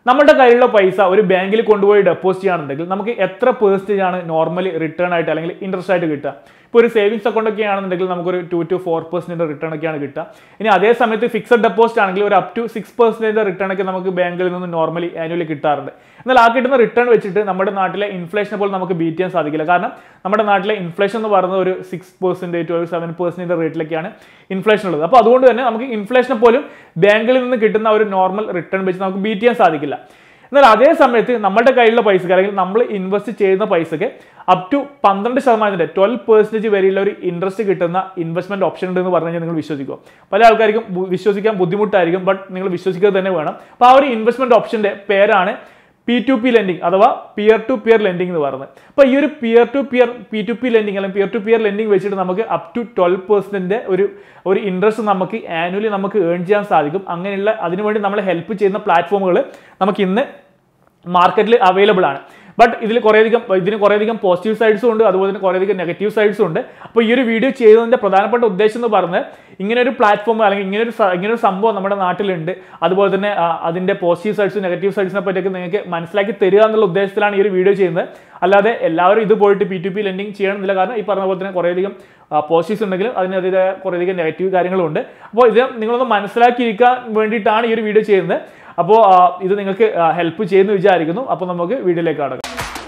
നമ്മുടെ കയ്യിലുള്ള പൈസ ഒരു ബാങ്കിൽ കൊണ്ടുപോയി ഡെപ്പോസിറ്റ് ചെയ്യുകയാണെന്നുണ്ടെങ്കിൽ നമുക്ക് എത്ര പേഴ്സൻറ്റേജ് ആണ് നോർമലി റിട്ടേൺ ആയിട്ട് അല്ലെങ്കിൽ ഇൻട്രസ്റ്റ് ആയിട്ട് കിട്ടുക ഇപ്പോൾ ഒരു സേവിങ്സ് അക്കൗണ്ട് ഒക്കെ ആണെന്നുണ്ടെങ്കിൽ നമുക്കൊരു ടു ടു ഫോർ പെർസെൻറ്റിൻ്റെ റിട്ടേൺ ഒക്കെയാണ് കിട്ടുക ഇനി അതേ സമയത്ത് ഫിക്സഡ് ഡെപ്പോസിറ്റ് ആണെങ്കിൽ ഒരു up to six percentage return ഒക്കെ നമുക്ക് ബാങ്കിൽ നിന്ന് നോർമലി ആനുവലി കിട്ടാറുണ്ട് എന്നാൽ ആ കിട്ടുന്ന റിട്ടേൺ വെച്ചിട്ട് നമ്മുടെ നാട്ടിലെ ഇൻഫ്ലേഷനെ പോലും നമുക്ക് ബീറ്റ് ചെയ്യാൻ സാധിക്കില്ല കാരണം നമ്മുടെ നാട്ടിലെ ഇൻഫ്ലേഷൻ എന്ന് പറയുന്നത് ഒരു സിക്സ് പെർസെൻറ്റേജ് ഒരു സെവൻ പെർസെൻറ്റേജ് റേറ്റിലൊക്കെയാണ് ഇൻഫ്ലേഷൻ ഉള്ളത് അപ്പോൾ അതുകൊണ്ട് തന്നെ നമുക്ക് ഇൻഫ്ലേഷനെ പോലും ബാങ്കിൽ നിന്ന് കിട്ടുന്ന ഒരു നോർമൽ റിട്ടേൺ വെച്ച് നമുക്ക് ബീറ്റ് ചെയ്യാൻ സാധിക്കില്ല എന്നാൽ അതേ സമയത്ത് നമ്മുടെ കയ്യിലുള്ള പൈസക്ക് അല്ലെങ്കിൽ നമ്മൾ ഇൻവെസ്റ്റ് ചെയ്യുന്ന പൈസക്ക് അപ് ടു പന്ത്രണ്ട് ശതമാനത്തിന്റെ ട്വൽവ് പെർസെൻറ്റേജ് വരെയുള്ള ഒരു ഇൻട്രസ്റ്റ് കിട്ടുന്ന ഇൻവെസ്റ്റ്മെന്റ് ഓപ്ഷൻ ഉണ്ട് എന്ന് പറഞ്ഞു കഴിഞ്ഞാൽ നിങ്ങൾ വിശ്വസിക്കുക പല ആൾക്കാർക്കും ബു- വിശ്വസിക്കാൻ ബുദ്ധിമുട്ടായിരിക്കും ബട്ട് നിങ്ങൾ വിശ്വസിക്കുക തന്നെ വേണം അപ്പോൾ ആ ഒരു ഇൻവെസ്റ്റ്മെന്റ് ഓപ്ഷന്റെ പേരാണ് പി ടു പി ലെൻഡിങ് അഥവാ പിയർ ടു പിയർ ലെൻഡിങ് എന്ന് പറയുന്നത് അപ്പോൾ ഈ ഒരു peer to peer P to P lending അല്ലെങ്കിൽ പിയർ ടു പിയർ ലെൻഡിങ് വെച്ചിട്ട് നമുക്ക് അപ് ടു ട്വൽവ് പെർസെൻറ്റിൻ്റെ ഒരു ഒരു ഇൻട്രസ്റ്റ് നമുക്ക് ആനുവലി നമുക്ക് ഏൺ ചെയ്യാൻ സാധിക്കും അങ്ങനെയുള്ള അതിനുവേണ്ടി നമ്മളെ ഹെൽപ്പ് ചെയ്യുന്ന പ്ലാറ്റ്ഫോമുകൾ നമുക്ക് ഇന്ന് മാർക്കറ്റിൽ അവൈലബിൾ ആണ് ബട്ട് ഇതിൽ കുറേയധികം ഇതിന് കുറേയധികം പോസിറ്റീവ് സൈഡ്സും ഉണ്ട് അതുപോലെ തന്നെ കുറേയധികം നെഗറ്റീവ് സൈഡ്സും ഉണ്ട് അപ്പോൾ ഈ ഒരു വീഡിയോ ചെയ്തതിൻ്റെ പ്രധാനപ്പെട്ട ഉദ്ദേശം എന്ന് പറഞ്ഞത് ഇങ്ങനെ ഒരു പ്ലാറ്റ്ഫോം അല്ലെങ്കിൽ ഇങ്ങനെ ഒരു ഇങ്ങനെ ഒരു സംഭവം നമ്മുടെ നാട്ടിലുണ്ട് അതുപോലെ തന്നെ ആ, അതിൻ്റെ പോസിറ്റീവ് സൈഡ്സും നെഗറ്റീവ് സൈഡ്സിനെ പറ്റിയൊക്കെ നിങ്ങൾക്ക് മനസ്സിലാക്കി തരിക എന്നുള്ള ഉദ്ദേശത്തിലാണ് ഈ ഒരു വീഡിയോ ചെയ്യുന്നത് അല്ലാതെ എല്ലാവരും ഇത് പോയിട്ട് പി ടു പി ലെൻഡിങ് ചെയ്യണമെന്നില്ല കാരണം ഈ പറഞ്ഞ പോലെ തന്നെ കുറേയധികം പോസിറ്റീവ്സ് ഉണ്ടെങ്കിലും അതിനെതിരെ കുറേയധികം നെഗറ്റീവ് കാര്യങ്ങളും ഉണ്ട് അപ്പോൾ ഇത് നിങ്ങളൊന്ന് മനസ്സിലാക്കിയിരിക്കാൻ വേണ്ടിയിട്ടാണ് ഈ ഒരു വീഡിയോ ചെയ്യുന്നത് അപ്പോൾ ഇത് നിങ്ങൾക്ക് ഹെൽപ്പ് ചെയ്യുന്നു വിചാരിക്കുന്നു അപ്പോൾ നമുക്ക് വീഡിയോയിലേക്ക് കടക്കാം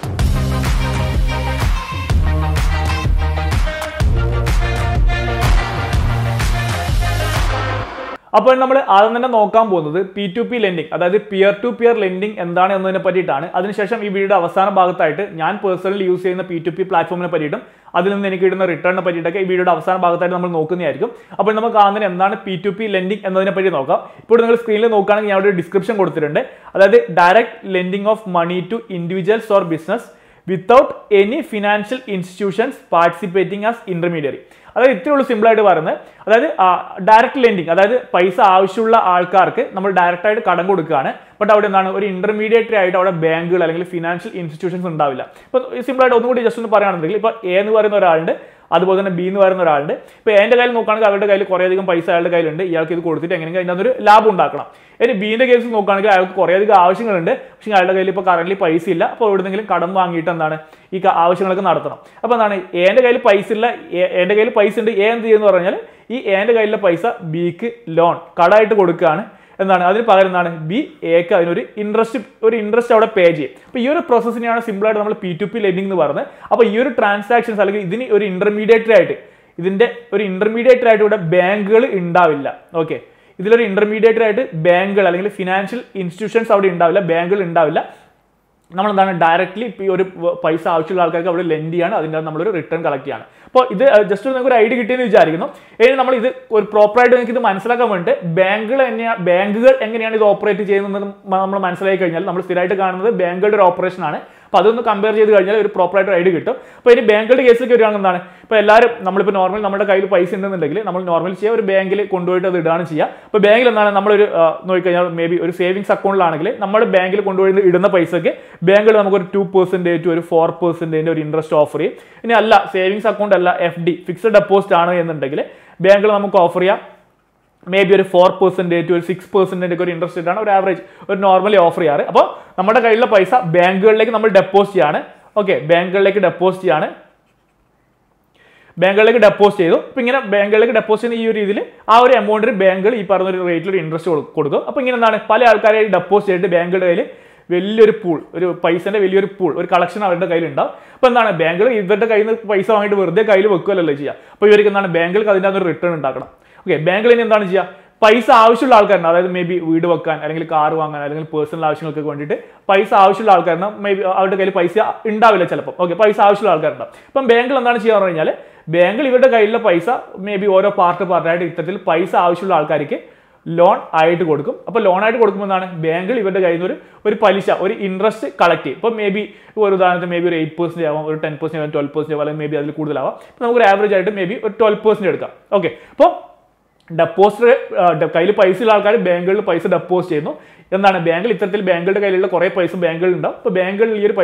അപ്പോൾ നമ്മൾ ആദ്യം തന്നെ നോക്കാൻ പോകുന്നത് പി ടു പി ലെൻഡിങ് അതായത് പിയർ ടു പിയർ ലെൻഡിങ് എന്താണ് എന്നതിനെ പറ്റിയിട്ടാണ് അതിനുശേഷം ഈ വീഡിയോ അവസാന ഭാഗത്തായിട്ട് ഞാൻ പേഴ്സണലി യൂസ് ചെയ്യുന്ന പി ടു പി പ്ലാറ്റ്ഫോമിനെ പറ്റിയിട്ടും അതിൽ നിന്ന് എനിക്ക് കിട്ടുന്ന റിട്ടേണിനെ പറ്റിയിട്ടൊക്കെ ഈ വീഡിയോയുടെ അവസാന ഭാഗത്തായിട്ട് നമ്മൾ നോക്കുന്നതായിരിക്കും അപ്പോൾ നമുക്ക് ആദ്യം എന്താണ് പി ടു പി ലെൻഡിങ് എന്നതിനെ പറ്റി നോക്കാം ഇപ്പോൾ നിങ്ങൾ സ്ക്രീനിൽ നോക്കുകയാണെങ്കിൽ ഞാൻ അവിടെ ഒരു ഡിസ്ക്രിപ്ഷൻ കൊടുത്തിട്ടുണ്ട് അതായത് direct lending of money to individuals or business without any financial institutions participating as intermediary അതായത് ഇത്രയേ ഉള്ളൂ സിമ്പിൾ ആയിട്ട് പറയുന്നത് അതായത് ഡയറക്റ്റ് ലെൻഡിങ് അതായത് പൈസ ആവശ്യമുള്ള ആൾക്കാർക്ക് നമ്മൾ ഡയറക്റ്റ് ആയിട്ട് കടം കൊടുക്കുകയാണ് ബട്ട് അവിടെ എന്താണ് ഒരു ഇന്റർമീഡിയറ്റ് ആയിട്ട് അവിടെ ബാങ്കുകൾ അല്ലെങ്കിൽ ഫിനാൻഷ്യൽ ഇൻസ്റ്റിറ്റ്യൂഷൻസ് ഉണ്ടാവില്ല ഇപ്പൊ സിമ്പിൾ ആയിട്ട് ഒന്നുകൂടി ജസ്റ്റ് ഒന്ന് പറയുകയാണെന്നുണ്ടെങ്കിൽ ഇപ്പൊ എ എന്ന് പറയുന്ന ഒരാളുണ്ട് അതുപോലെ തന്നെ ബി എന്ന് പറയുന്ന ഒരാളുണ്ട് ഇപ്പൊ എന്റെ കയ്യിൽ നോക്കുകയാണെങ്കിൽ അവരുടെ കയ്യിൽ കുറേയധികം പൈസ അയാളുടെ കയ്യിലുണ്ട് ഇയാൾക്ക് ഇത് കൊടുത്തിട്ട് എങ്ങനെയെങ്കിലും അതിനകത്ത് ഒരു ലാഭം ഉണ്ടാക്കണം ഇനി ബീന്റെ കേസിൽ നോക്കുകയാണെങ്കിൽ അയാൾക്ക് കുറേയധികം ആവശ്യങ്ങളുണ്ട് പക്ഷേ അയാളുടെ കയ്യിൽ ഇപ്പോൾ കറന്റ് പൈസ ഇല്ല അപ്പോൾ എവിടെന്നെങ്കിലും കടം വാങ്ങിയിട്ട് എന്താണ് ഈ ക- ആവശ്യങ്ങളൊക്കെ നടത്തണം അപ്പോൾ എന്താണ് എന്റെ കയ്യിൽ പൈസ ഇല്ല എ- എന്റെ കയ്യിൽ പൈസ ഉണ്ട് എ എന്ത് ചെയ്യുന്നു പറഞ്ഞാൽ ഈ എന്റെ കയ്യിലെ പൈസ ബിക്ക് ലോൺ കടമായിട്ട് കൊടുക്കുകയാണ് എന്താണ് അതിന് പകരം എന്താണ് ബി എക്ക് അതിനൊരു ഇൻട്രസ്റ്റ് ഒരു ഇൻട്രസ്റ്റ് അവിടെ പേ ചെയ്യും അപ്പോൾ ഈ ഒരു പ്രോസസ്സിനെയാണ് സിമ്പിൾ ആയിട്ട് നമ്മൾ പി ടു പി ലെൻഡിംഗ് എന്ന് പറയുന്നത് അപ്പോൾ ഈ ഒരു ട്രാൻസാക്ഷൻസ് അല്ലെങ്കിൽ ഇതിന് ഒരു ഇന്റർമീഡിയറ്റ് ആയിട്ട് ഇതിന്റെ ഒരു ഇന്റർമീഡിയറ്റ് ആയിട്ട് ഇവിടെ ബാങ്കുകൾ ഉണ്ടാവില്ല ഓക്കെ ഇതിലൊരു ഇന്റർമീഡിയറ്റ് ആയിട്ട് ബാങ്കുകൾ അല്ലെങ്കിൽ ഫിനാൻഷ്യൽ ഇൻസ്റ്റിറ്റ്യൂഷൻസ് അവിടെ ഉണ്ടാവില്ല ബാങ്കുകൾ ഉണ്ടാവില്ല നമ്മൾ എന്താണ് ഡയറക്റ്റ്ലി ഇപ്പോൾ ഈ ഒരു വ- പൈസ ആവശ്യമുള്ള ആൾക്കാർക്ക് അവിടെ ലെൻഡ് ചെയ്യാണ് അതിൻ്റെ അകത്ത് നമ്മളൊരു റിട്ടേൺ കളക്ട് ചെയ്യാണ് അപ്പോൾ ഇത് ജസ്റ്റ് നിങ്ങൾക്ക് ഒരു ഐഡിയ കിട്ടിയെന്ന് വിചാരിക്കുന്നു ഇനി നമ്മൾ ഇത് ഒരു പ്രോപ്പറായിട്ട് നിങ്ങൾക്ക് ഇത് മനസ്സിലാക്കാൻ വേണ്ടിയിട്ട് ബാങ്കുകൾ എങ്ങനെയാണ് ബാങ്കുകൾ എങ്ങനെയാണ് ഇത് ഓപ്പറേറ്റ് ചെയ്യുന്നത് നമ്മൾ മനസ്സിലാക്കി കഴിഞ്ഞാൽ നമ്മൾ സ്ഥിരമായിട്ട് കാണുന്നത് ബാങ്കുകളുടെ ഒരു ഓപ്പറേഷൻ ആണ് അപ്പോൾ അതൊന്ന് കമ്പയർ ചെയ്ത് കഴിഞ്ഞാൽ ഒരു പ്രോപ്പറായിട്ട് ഐഡിയ കിട്ടും അപ്പോൾ ഇനി ബാങ്കുകളുടെ കേസിലേക്ക് വരികയാണെങ്കിൽ എന്താണ് ഇപ്പോൾ എല്ലാവരും നമ്മളിപ്പോൾ നോർമൽ നമ്മുടെ കയ്യിൽ പൈസ ഉണ്ടെന്നുണ്ടെങ്കിൽ നമ്മൾ നോർമൽ ചെയ്യുക ഒരു ബാങ്കിൽ കൊണ്ടുപോയിട്ട് അത് ഇടുകയാണ് ചെയ്യുക അപ്പോൾ ബാങ്കിൽ എന്താണ് നമ്മളൊരു ആ, നോക്കിക്കഴിഞ്ഞാൽ മേ ബി ഒരു സേവിങ്സ് അക്കൗണ്ടിലാണെങ്കിൽ നമ്മൾ ബാങ്കിൽ കൊണ്ടുപോയി ഇടുന്ന പൈസക്ക് ബാങ്കിൽ നമുക്കൊരു ടു പെർസെൻറ്റേജ് ഒരു ഫോർ പെർസെൻറ്റേജിൻ്റെ ഒരു ഇൻട്രസ്റ്റ് ഓഫർ ചെയ്യും ഇനി അല്ല സേവിങ്സ് അക്കൗണ്ട് അല്ല എഫ് ഡി ഫിക്സഡ് ഡെപ്പോസിറ്റ് ആണ് എന്നുണ്ടെങ്കിൽ ബാങ്കിൽ നമുക്ക് ഓഫർ ചെയ്യാം മേ ബി ഒരു ഫോർ പെർസെൻറ്റേജ് ഒരു സിക്സ് പെർസെൻറ്റേജ് ഒക്കെ ഒരു ഇൻട്രസ്റ്റ് ആണ് ഒരു ആവറേജ് ഒരു നോർമലി ഓഫർ ചെയ്യാറ് അപ്പോൾ നമ്മുടെ കയ്യിലുള്ള പൈസ ബാങ്കുകളിലേക്ക് നമ്മൾ ഡെപ്പോസിറ്റ് ചെയ്യാണ് ഓക്കെ ബാങ്കുകളിലേക്ക് ഡെപ്പോസിറ്റ് ചെയ്യാണ് ബാങ്കുകളിലേക്ക് ഡെപ്പോസിറ്റ് ചെയ്തു അപ്പോൾ ഇങ്ങനെ ബാങ്കുകളിലേക്ക് ഡെപ്പോസിറ്റ് ചെയ്യുന്ന ഈ ഒരു രീതിയിൽ ആ ഒരു എമൗണ്ടിന് ബാങ്കുകൾ ഈ പറഞ്ഞ ഒരു റേറ്റിൽ ഒരു ഇൻട്രസ്റ്റ് കൊടുക്കും അപ്പോൾ ഇങ്ങനെ എന്താണ് പല ആൾക്കാരെ ഡെപ്പോസിറ്റ് ചെയ്തിട്ട് ബാങ്കുകളുടെ കയ്യിൽ വലിയൊരു പൂൾ ഒരു പൈസന്റെ വലിയൊരു പൂൾ ഒരു കളക്ഷൻ അവരുടെ കയ്യിൽ ഉണ്ടാവും അപ്പോൾ എന്താണ് ബാങ്കുകൾ ഇവരുടെ കയ്യിൽ നിന്ന് പൈസ വാങ്ങിയിട്ട് വെറുതെ കയ്യിൽ വെക്കുകയല്ലല്ലോ ചെയ്യുക അപ്പോൾ ഇവർക്ക് എന്താണ് ബാങ്കുകൾക്ക് അതിൻ്റെ അകത്ത് ഒരു റിട്ടേൺ ഉണ്ടാക്കണം ഓക്കെ ബാങ്കിൽ ഇനി എന്താണ് ചെയ്യുക പൈസ ആവശ്യമുള്ള ആൾക്കാരുണ്ട് അതായത് മേ ബി വീട് വെക്കാൻ അല്ലെങ്കിൽ കാർ വാങ്ങാൻ അല്ലെങ്കിൽ പേഴ്സണൽ ആവശ്യങ്ങൾക്ക് വേണ്ടിയിട്ട് പൈസ ആവശ്യമുള്ള ആൾക്കാരുണ്ട് മേ ബി അവരുടെ കയ്യിൽ പൈസ ഉണ്ടാവില്ല ചിലപ്പോൾ ഓക്കെ പൈസ ആവശ്യമുള്ള ആൾക്കാരുണ്ടാവും ഇപ്പം ബാങ്കിൽ എന്താണ് ചെയ്യുക പറഞ്ഞു കഴിഞ്ഞാൽ ബാങ്കിൽ ഇവരുടെ കയ്യിലുള്ള പൈസ മേ ബി ഓരോ പാർട്ട് പാർട്ടായിട്ട് ഇത്തരത്തിൽ പൈസ ആവശ്യമുള്ള ആൾക്കാർക്ക് ലോൺ ആയിട്ട് കൊടുക്കും അപ്പോൾ ലോൺ ആയിട്ട് കൊടുക്കുമ്പോൾ എന്താണ് ബാങ്കിൽ ഇവരുടെ കയ്യിൽ നിന്ന് ഒരു ഒരു പലിശ ഒരു ഇൻട്രസ്റ്റ് കളക്ട് ചെയ്യും ഇപ്പോൾ മേ ബി ഒരു ഉദാഹരണത്തിന് മേ ബി ഒരു എയ്റ്റ് പെർസെൻറ്റ് ആവാം ഒരു ടെൻ പെർസെൻറ്റ് ആവാം ട്വൽവ് പെർസെൻറ്റ് ആവാം അല്ലെങ്കിൽ മേ ബി അതിൽ കൂടുതലാവാം ഇപ്പോൾ നമുക്ക് ഒരു ആവറേജ് ആയിട്ട് മേ ബി ഒരു ട്വൽവ് പെർസെൻറ്റ് എടുക്കാം ഓക്കെ അപ്പോൾ ഡെപ്പോസിറ്റ് കയ്യിൽ പൈസ ഉള്ള ആൾക്കാർ ബാങ്കുകളിൽ പൈസ ഡെപ്പോസിറ്റ് ചെയ്യുന്നു എന്താണ് ബാങ്കിൽ ഇത്തരത്തിൽ ബാങ്കുകളുടെ കയ്യിലുള്ള കുറേ പൈസ ബാങ്കുകളിൽ ഉണ്ടാവും അപ്പോൾ ബാങ്കുകളിൽ ഈ ഒരു പൈസ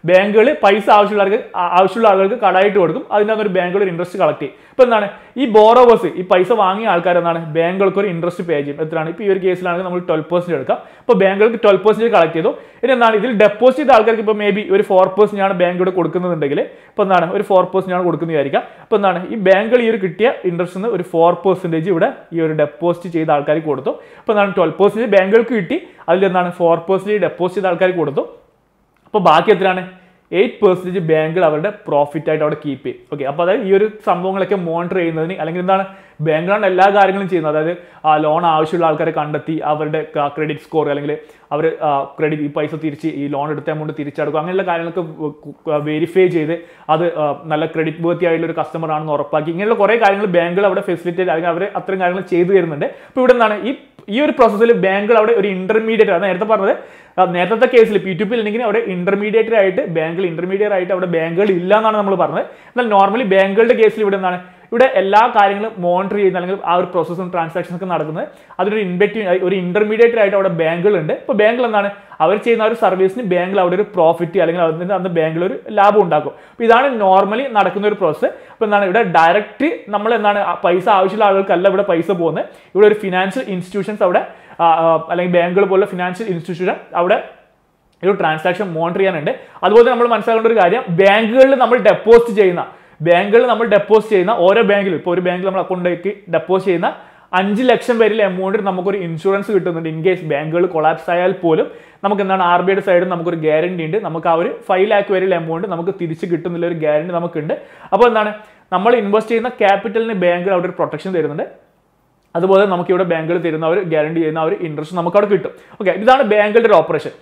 ബാങ്കുകൾ പൈസ ആവശ്യമുള്ളവർക്ക് ആ- ആവശ്യമുള്ള ആളുകൾക്ക് കടമായിട്ട് കൊടുക്കും അതിൻ്റെ അകത്ത് ഒരു ബാങ്കുകൾ ഒരു ഇൻട്രസ്റ്റ് കളക്ട് ചെയ്യും ഇപ്പൊ എന്താണ് ഈ ബോറോവേഴ്സ് ഈ പൈസ വാങ്ങിയ ആൾക്കാർ എന്താണ് ബാങ്കുകൾക്ക് ഒരു ഇൻട്രസ്റ്റ് പേ ചെയ്യും എത്രയാണ് ഇപ്പോൾ ഈ ഒരു കേസിലാണെങ്കിൽ നമ്മൾ ട്വൽവ് പെർസെന്റ് എടുക്കാം അപ്പോൾ ബാങ്കുകൾക്ക് ട്വൽവ് പെർസെന്റ് കളക്ട് ചെയ്തു ഇനി എന്താണ് ഇതിൽ ഡെപ്പോസിറ്റ് ചെയ്ത ആൾക്കാർക്ക് ഇപ്പോൾ മേ ബി ഒരു ഫോർ പെർസെന്റ് ആണ് ബാങ്കുകൾ കൊടുക്കുന്നുണ്ടെങ്കിൽ ഇപ്പോൾ എന്താണ് ഒരു ഫോർ പെർസെന്റ് ആണ് കൊടുക്കുന്നത് വിചാരിക്കാം അപ്പോൾ എന്താണ് ഈ ബാങ്കുകൾ ഈ ഒരു കിട്ടിയ ഇൻട്രസ്റ്റ് ഒരു ഫോർ പെർസെന്റേജ് ഇവിടെ ഈ ഒരു ഡെപ്പോസിറ്റ് ചെയ്ത ആൾക്കാർക്ക് കൊടുത്തു അപ്പോൾ എന്താണ് ട്വൽവ് പെർസെന്റ് ബാങ്കുകൾക്ക് കിട്ടി അതിൽ എന്താണ് ഫോർ പെർസെന്റ് ഡെപ്പോസിറ്റ് ചെയ്ത ആൾക്കാർക്ക് കൊടുത്തു അപ്പോൾ ബാക്കി എത്രയാണ് എയ്റ്റ് പെർസെൻറ്റേജ് ബാങ്കുകൾ അവരുടെ പ്രോഫിറ്റ് ആയിട്ട് അവിടെ കീപ്പ് ചെയ്യും ഓക്കെ അപ്പോൾ അതായത് ഈ ഒരു സംഭവങ്ങളൊക്കെ മോണിറ്റർ ചെയ്യുന്നതിന് അല്ലെങ്കിൽ എന്താണ് ബാങ്കുകളാണ് എല്ലാ കാര്യങ്ങളും ചെയ്യുന്നത് അതായത് ആ ലോൺ ആവശ്യമുള്ള ആൾക്കാരെ കണ്ടെത്തി അവരുടെ ക്രെഡിറ്റ് സ്കോർ അല്ലെങ്കിൽ അവർ ക്രെഡിറ്റ് ഈ പൈസ തിരിച്ച് ഈ ലോൺ എടുത്ത എമൗണ്ട് തിരിച്ചടക്കും അങ്ങനെയുള്ള കാര്യങ്ങളൊക്കെ വെരിഫൈ ചെയ്ത് അത് ആ, നല്ല ക്രെഡിറ്റ് ബേർത്തി ആയിട്ടുള്ള ഒരു കസ്റ്റമർ ആണെന്ന് ഉറപ്പാക്കി ഇങ്ങനെയുള്ള കുറേ കാര്യങ്ങൾ ബാങ്കുകൾ അവിടെ ഫെസിലിറ്റേറ്റ് അല്ലെങ്കിൽ അവർ അത്രയും കാര്യങ്ങൾ ചെയ്തു തരുന്നുണ്ട് അപ്പോൾ ഇവിടെ എന്താണ് ഈ ഈ ഒരു പ്രോസസ്സിൽ ബാങ്കുകൾ അവിടെ ഒരു ഇന്റർമീഡിയറ്റ് ആണ് നേരത്തെ പറഞ്ഞത് ആ, നേരത്തെ കേസിൽ പി ടു പി അല്ലെങ്കിൽ അവിടെ ഇന്റർമീഡിയറ്റ് ആയിട്ട് ബാങ്കുകൾ ഇന്റർമീഡിയറ്റ് ആയിട്ട് അവിടെ ബാങ്കുകൾ ഇല്ല എന്നാണ് നമ്മൾ പറഞ്ഞത് എന്നാൽ നോർമലി ബാങ്കുകളുടെ കേസിൽ ഇവിടെ എന്താണ് ഇവിടെ എല്ലാ കാര്യങ്ങളും മോണിറ്റർ ചെയ്യുന്ന അല്ലെങ്കിൽ ആ ഒരു പ്രോസസ്സും ട്രാൻസാക്ഷൻസ് ഒക്കെ നടക്കുന്നത് അതിനൊരു ഇൻവെക്റ്റീവ് ഒരു ഇന്റർമീഡിയറ്റ് ആയിട്ട് അവിടെ ബാങ്കുകളുണ്ട് ഇപ്പോൾ ബാങ്കിൽ എന്താണ് അവർ ചെയ്യുന്ന ആ ഒരു സർവീസിന് ബാങ്കിൽ അവിടെ ഒരു പ്രോഫിറ്റ് അല്ലെങ്കിൽ അതിന് അന്ന് ബാങ്കിൽ ഒരു ലാഭം ഉണ്ടാക്കും അപ്പോൾ ഇതാണ് നോർമലി നടക്കുന്ന ഒരു പ്രോസസ്സ് അപ്പോൾ എന്താണ് ഇവിടെ ഡയറക്റ്റ് നമ്മൾ എന്താണ് ആ പൈസ ആവശ്യമുള്ള ആളുകൾക്കല്ല ഇവിടെ പൈസ പോകുന്നത് ഇവിടെ ഒരു ഫിനാൻഷ്യൽ ഇൻസ്റ്റിറ്റ്യൂഷൻസ് അവിടെ ആ, ആ, അല്ലെങ്കിൽ ബാങ്കുകൾ പോലുള്ള ഫിനാൻഷ്യൽ ഇൻസ്റ്റിറ്റ്യൂഷൻ അവിടെ ഒരു ട്രാൻസാക്ഷൻ മോണിറ്റർ ചെയ്യാനുണ്ട് അതുപോലെ നമ്മൾ മനസ്സിലാക്കേണ്ട ഒരു കാര്യം ബാങ്കുകളിൽ നമ്മൾ ഡെപ്പോസിറ്റ് ചെയ്യുന്ന ബാങ്കുകളിൽ നമ്മൾ ഡെപ്പോസിറ്റ് ചെയ്യുന്ന ഓരോ ബാങ്കിലും ഇപ്പോൾ ഒരു ബാങ്കിൽ നമ്മൾ അക്കൗണ്ടിലേക്ക് ഡെപ്പോസിറ്റ് ചെയ്യുന്ന അഞ്ച് ലക്ഷം വരെയുള്ള എമൗണ്ടിൽ നമുക്കൊരു ഇൻഷുറൻസ് കിട്ടുന്നുണ്ട് ഇൻ കേസ് ബാങ്കുകൾ കൊളാപ്സ് ആയാൽ പോലും നമുക്ക് എന്താണ് ആർ ബി ഐയുടെ സൈഡിൽ നമുക്കൊരു ഗ്യാരണ്ടി ഉണ്ട് നമുക്ക് ആ ഒരു ഫൈവ് ലാക്ക് വരെയുള്ള എമൗണ്ട് നമുക്ക് തിരിച്ച് കിട്ടുന്നുള്ള ഒരു ഗ്യാരണ്ടി നമുക്കുണ്ട് അപ്പോൾ എന്താണ് നമ്മൾ ഇൻവെസ്റ്റ് ചെയ്യുന്ന ക്യാപിറ്റലിന് ബാങ്കുകൾ അവിടെ ഒരു പ്രൊട്ടക്ഷൻ തരുന്നുണ്ട് അതുപോലെ നമുക്ക് ഇവിടെ ബാങ്കുകൾ തരുന്ന ഒരു ഗ്യാരണ്ടി ചെയ്യുന്ന ആ ഒരു ഇൻട്രസ്റ്റ് നമുക്ക് അവിടെ കിട്ടും ഓക്കെ ഇതാണ് ബാങ്കുകളുടെ ഒരു ഓപ്പറേഷൻ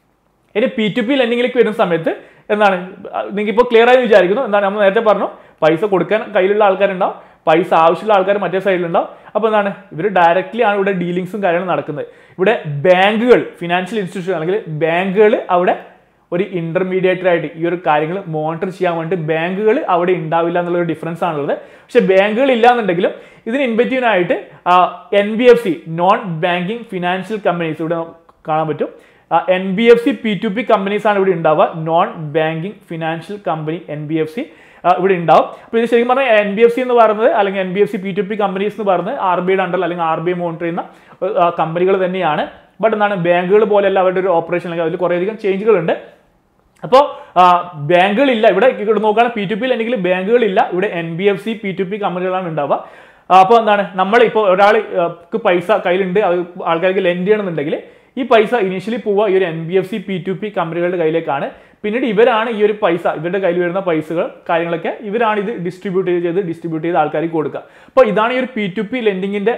ഇനി പി ടു പി ലെൻഡിങ്ങിലേക്ക് വരുന്ന സമയത്ത് എന്താണ് നിങ്ങൾക്ക് ഇപ്പോൾ ക്ലിയർ ആയി വിചാരിക്കുന്നു എന്താണ് നമ്മൾ നേരത്തെ പറഞ്ഞു പൈസ കൊടുക്കാൻ കയ്യിലുള്ള ആൾക്കാരുണ്ടാവും പൈസ ആവശ്യമുള്ള ആൾക്കാർ മറ്റേ സൈഡിലുണ്ടാവും അപ്പോൾ എന്താണ് ഇവർ ഡയറക്റ്റ്ലി ആണ് ഇവിടെ ഡീലിങ്സും കാര്യങ്ങളും നടക്കുന്നത് ഇവിടെ ബാങ്കുകൾ ഫിനാൻഷ്യൽ ഇൻസ്റ്റിറ്റ്യൂഷൻ അല്ലെങ്കിൽ ബാങ്കുകൾ അവിടെ ഒരു ഇന്റർമീഡിയറ്റ് ആയിട്ട് ഈ ഒരു കാര്യങ്ങൾ മോണിറ്റർ ചെയ്യാൻ വേണ്ടി ബാങ്കുകൾ അവിടെ ഉണ്ടാവില്ല എന്നുള്ള ഒരു ഡിഫറൻസ് ആണുള്ളത് പക്ഷെ ബാങ്കുകൾ ഇല്ലാന്നുണ്ടെങ്കിലും ഇതിന് ഇൻവെറ്റീവിനായിട്ട് N B F C non banking financial companies ഇവിടെ കാണാൻ പറ്റും N B F C P to P companies ആണ് ഇവിടെ ഉണ്ടാവുക non banking financial company N B F C ഇവിടെ ഉണ്ടാവും അപ്പോൾ ഇത് ശരിക്കും പറഞ്ഞാൽ എൻ ബി എഫ് സി എന്ന് പറയുന്നത് അല്ലെങ്കിൽ N B F C P to P companies എന്ന് പറയുന്നത് ആർ ബി ഐയുടെ അണ്ടറിൽ അല്ലെങ്കിൽ ആർ ബി ഐ മോണിറ്റർ ചെയ്യുന്ന കമ്പനികൾ തന്നെയാണ് ബട്ട് എന്താണ് ബാങ്കുകൾ പോലെയല്ല അവരുടെ ഒരു ഓപ്പറേഷൻ അല്ലെങ്കിൽ അതിൽ കുറേയധികം ചേഞ്ചുകളുണ്ട് അപ്പോൾ ബാങ്കുകളില്ല ഇവിടെ ഇവിടെ നോക്കുകയാണെങ്കിൽ പി ടു പിയിൽ അല്ലെങ്കിൽ ബാങ്കുകളില്ല ഇവിടെ N B F C P to P കമ്പനികളാണ് ഉണ്ടാവുക അപ്പോൾ എന്താണ് നമ്മൾ ഇപ്പോൾ ഒരാൾക്ക് പൈസ കയ്യിലുണ്ട് അത് ആൾക്കാർക്ക് ലെൻഡ് ചെയ്യണമെന്നുണ്ടെങ്കിൽ ഈ പൈസ ഇനീഷ്യലി പോവുക ഈ ഒരു N B F C P to P കമ്പനികളുടെ കയ്യിലേക്കാണ് പിന്നീട് ഇവരാണ് ഈ ഒരു പൈസ ഇവരുടെ കയ്യിൽ വരുന്ന പൈസകൾ കാര്യങ്ങളൊക്കെ ഇവരാണ് ഇത് ഡിസ്ട്രിബ്യൂട്ട് ചെയ്ത് ഡിസ്ട്രിബ്യൂട്ട് ചെയ്ത് ആൾക്കാർക്ക് കൊടുക്കുക അപ്പോൾ ഇതാണ് ഈ ഒരു പി ടു പി ലെൻഡിങ്ങിന്റെ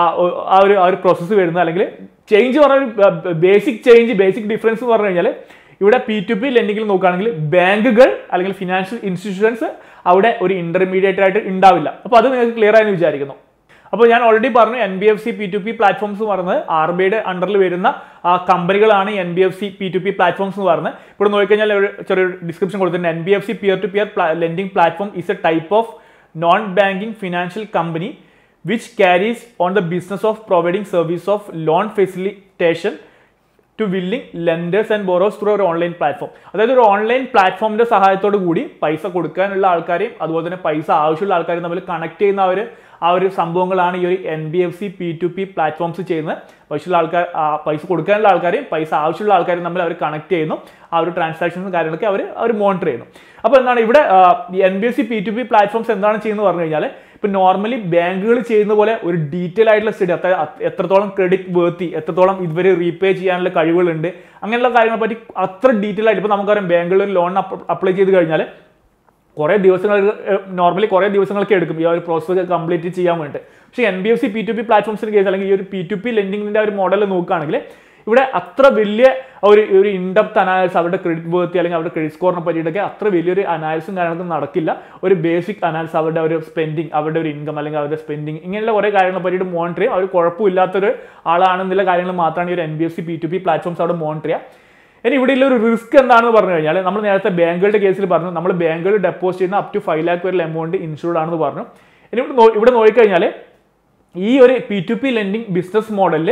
ആ ഒരു ആ ഒരു പ്രോസസ്സ് വരുന്നത് അല്ലെങ്കിൽ ചേഞ്ച് പറഞ്ഞ ഒരു ബേസിക് ചേഞ്ച് ബേസിക് ഡിഫറൻസ് എന്ന് പറഞ്ഞു കഴിഞ്ഞാൽ ഇവിടെ പി ടു പി ലെൻഡിങ്ങിൽ നോക്കുകയാണെങ്കിൽ ബാങ്കുകൾ അല്ലെങ്കിൽ ഫിനാൻഷ്യൽ ഇൻസ്റ്റിറ്റ്യൂഷൻസ് അവിടെ ഒരു ഇന്റർമീഡിയറ്റ് ആയിട്ട് ഉണ്ടാവില്ല അപ്പോൾ അത് നിങ്ങൾക്ക് ക്ലിയർ ആയെന്ന് വിചാരിക്കുന്നു അപ്പോൾ ഞാൻ ഓൾറെഡി പറഞ്ഞു N B F C P to P platforms പറഞ്ഞത് ആർ ബി ഐയുടെ അണ്ടറിൽ വരുന്ന ആ, കമ്പനികളാണ് N B F C P to P platforms എന്ന് പറഞ്ഞത് ഇവിടെ നോക്കിക്കഴിഞ്ഞാൽ ഒരു ചെറിയൊരു ഡിസ്ക്രിപ്ഷൻ കൊടുത്തിട്ടുണ്ട് N B F C peer to peer lending platform is a type of non banking financial company which carries on the business of providing service of loan facilitation to willing lenders and borrowers through ഒരു online platform അതായത് ഒരു online പ്ലാറ്റ്ഫോമിന്റെ സഹായത്തോടു കൂടി പൈസ കൊടുക്കാനുള്ള ആൾക്കാരെയും അതുപോലെ തന്നെ പൈസ ആവശ്യമുള്ള ആൾക്കാരെയും തമ്മിൽ കണക്ട് ചെയ്യുന്ന ആ ഒരു ആ ഒരു സംഭവങ്ങളാണ് ഈ ഒരു N B F C P to P platforms ചെയ്യുന്നത് പൈസയുള്ള ആൾക്കാർ ആ, പൈസ കൊടുക്കാനുള്ള ആൾക്കാരെയും പൈസ ആവശ്യമുള്ള ആൾക്കാരെയും തമ്മിൽ അവർ കണക്ട് ചെയ്യുന്നു ആ ഒരു ട്രാൻസാക്ഷൻസും കാര്യങ്ങളൊക്കെ അവർ അവർ മോണിറ്റർ ചെയ്യുന്നു അപ്പോൾ എന്താണ് ഇവിടെ N B F C P to P platforms എന്താണ് ചെയ്യുന്നത് പറഞ്ഞു കഴിഞ്ഞാൽ ഇപ്പൊ നോർമലി ബാങ്കുകൾ ചെയ്യുന്ന പോലെ ഒരു ഡീറ്റെയിൽ ആയിട്ടുള്ള സ്റ്റഡി അതായത് എത്രത്തോളം ക്രെഡിറ്റ് വേർത്തി എത്രത്തോളം ഇവർ റീപേ ചെയ്യാനുള്ള കഴിവുകളുണ്ട് അങ്ങനെയുള്ള കാര്യങ്ങളെ പറ്റി അത്ര ഡീറ്റെയിൽ ആയിട്ട് ഇപ്പൊ നമുക്കറിയാം ബാങ്കുകളിൽ ഒരു ലോൺ അപ്ലൈ ചെയ്ത് കഴിഞ്ഞാൽ കുറേ ദിവസങ്ങൾ നോർമലി കുറേ ദിവസങ്ങളൊക്കെ എടുക്കും ഈ ഒരു പ്രോസസ്സ് കംപ്ലീറ്റ് ചെയ്യാൻ വേണ്ടി പക്ഷേ N B F C P to P പ്ലാറ്റ്ഫോംസിന്റെ കേസ് അല്ലെങ്കിൽ ഈ ഒരു പി ടു പി ലെൻഡിങ്ങിന്റെ ഒരു മോഡൽ നോക്കുകയാണെങ്കിൽ ഇവിടെ അത്ര വലിയ ഒരു ഒരു ഇൻഡപ്ത് അനാലിസിസ് അവരുടെ ക്രെഡിറ്റ് വേർത്തി അല്ലെങ്കിൽ അവരുടെ ക്രെഡിറ്റ് സ്കോറിനെ പറ്റിയിട്ടൊക്കെ അത്ര വലിയൊരു അനാലിസും കാര്യങ്ങളൊന്നും നടക്കില്ല ഒരു ബേസിക് അനാലിസിസ് അവരുടെ ഒരു സ്പെൻഡിങ് അവരുടെ ഒരു ഇൻകം അല്ലെങ്കിൽ അവരുടെ സ്പെൻഡിങ് ഇങ്ങനെയുള്ള കുറേ കാര്യങ്ങളെ പറ്റിയിട്ട് മോണിറ്റർ ചെയ്യും അവർ കുഴപ്പമില്ലാത്തൊരു ആളാണെന്നുള്ള കാര്യങ്ങൾ മാത്രമാണ് ഈ ഒരു N B F C P to P platforms അവിടെ മോണിറ്റർ ചെയ്യുക ഇനി ഇവിടെയുള്ള ഒരു റിസ്ക് എന്താണെന്ന് പറഞ്ഞു കഴിഞ്ഞാൽ നമ്മൾ നേരത്തെ ബാങ്കുകളുടെ കേസിൽ പറഞ്ഞു നമ്മൾ ബാങ്കുകളിൽ ഡെപ്പോസിറ്റ് ചെയ്യുന്ന അപ് ടു ഫൈവ് ലാക്ക് വരെ എമൗണ്ട് ഇൻഷുർഡ് ആണെന്ന് പറഞ്ഞു ഇനി ഇവിടെ നോ- ഇവിടെ നോക്കിക്കഴിഞ്ഞാൽ ഈ ഒരു P to P lending business മോഡലിൽ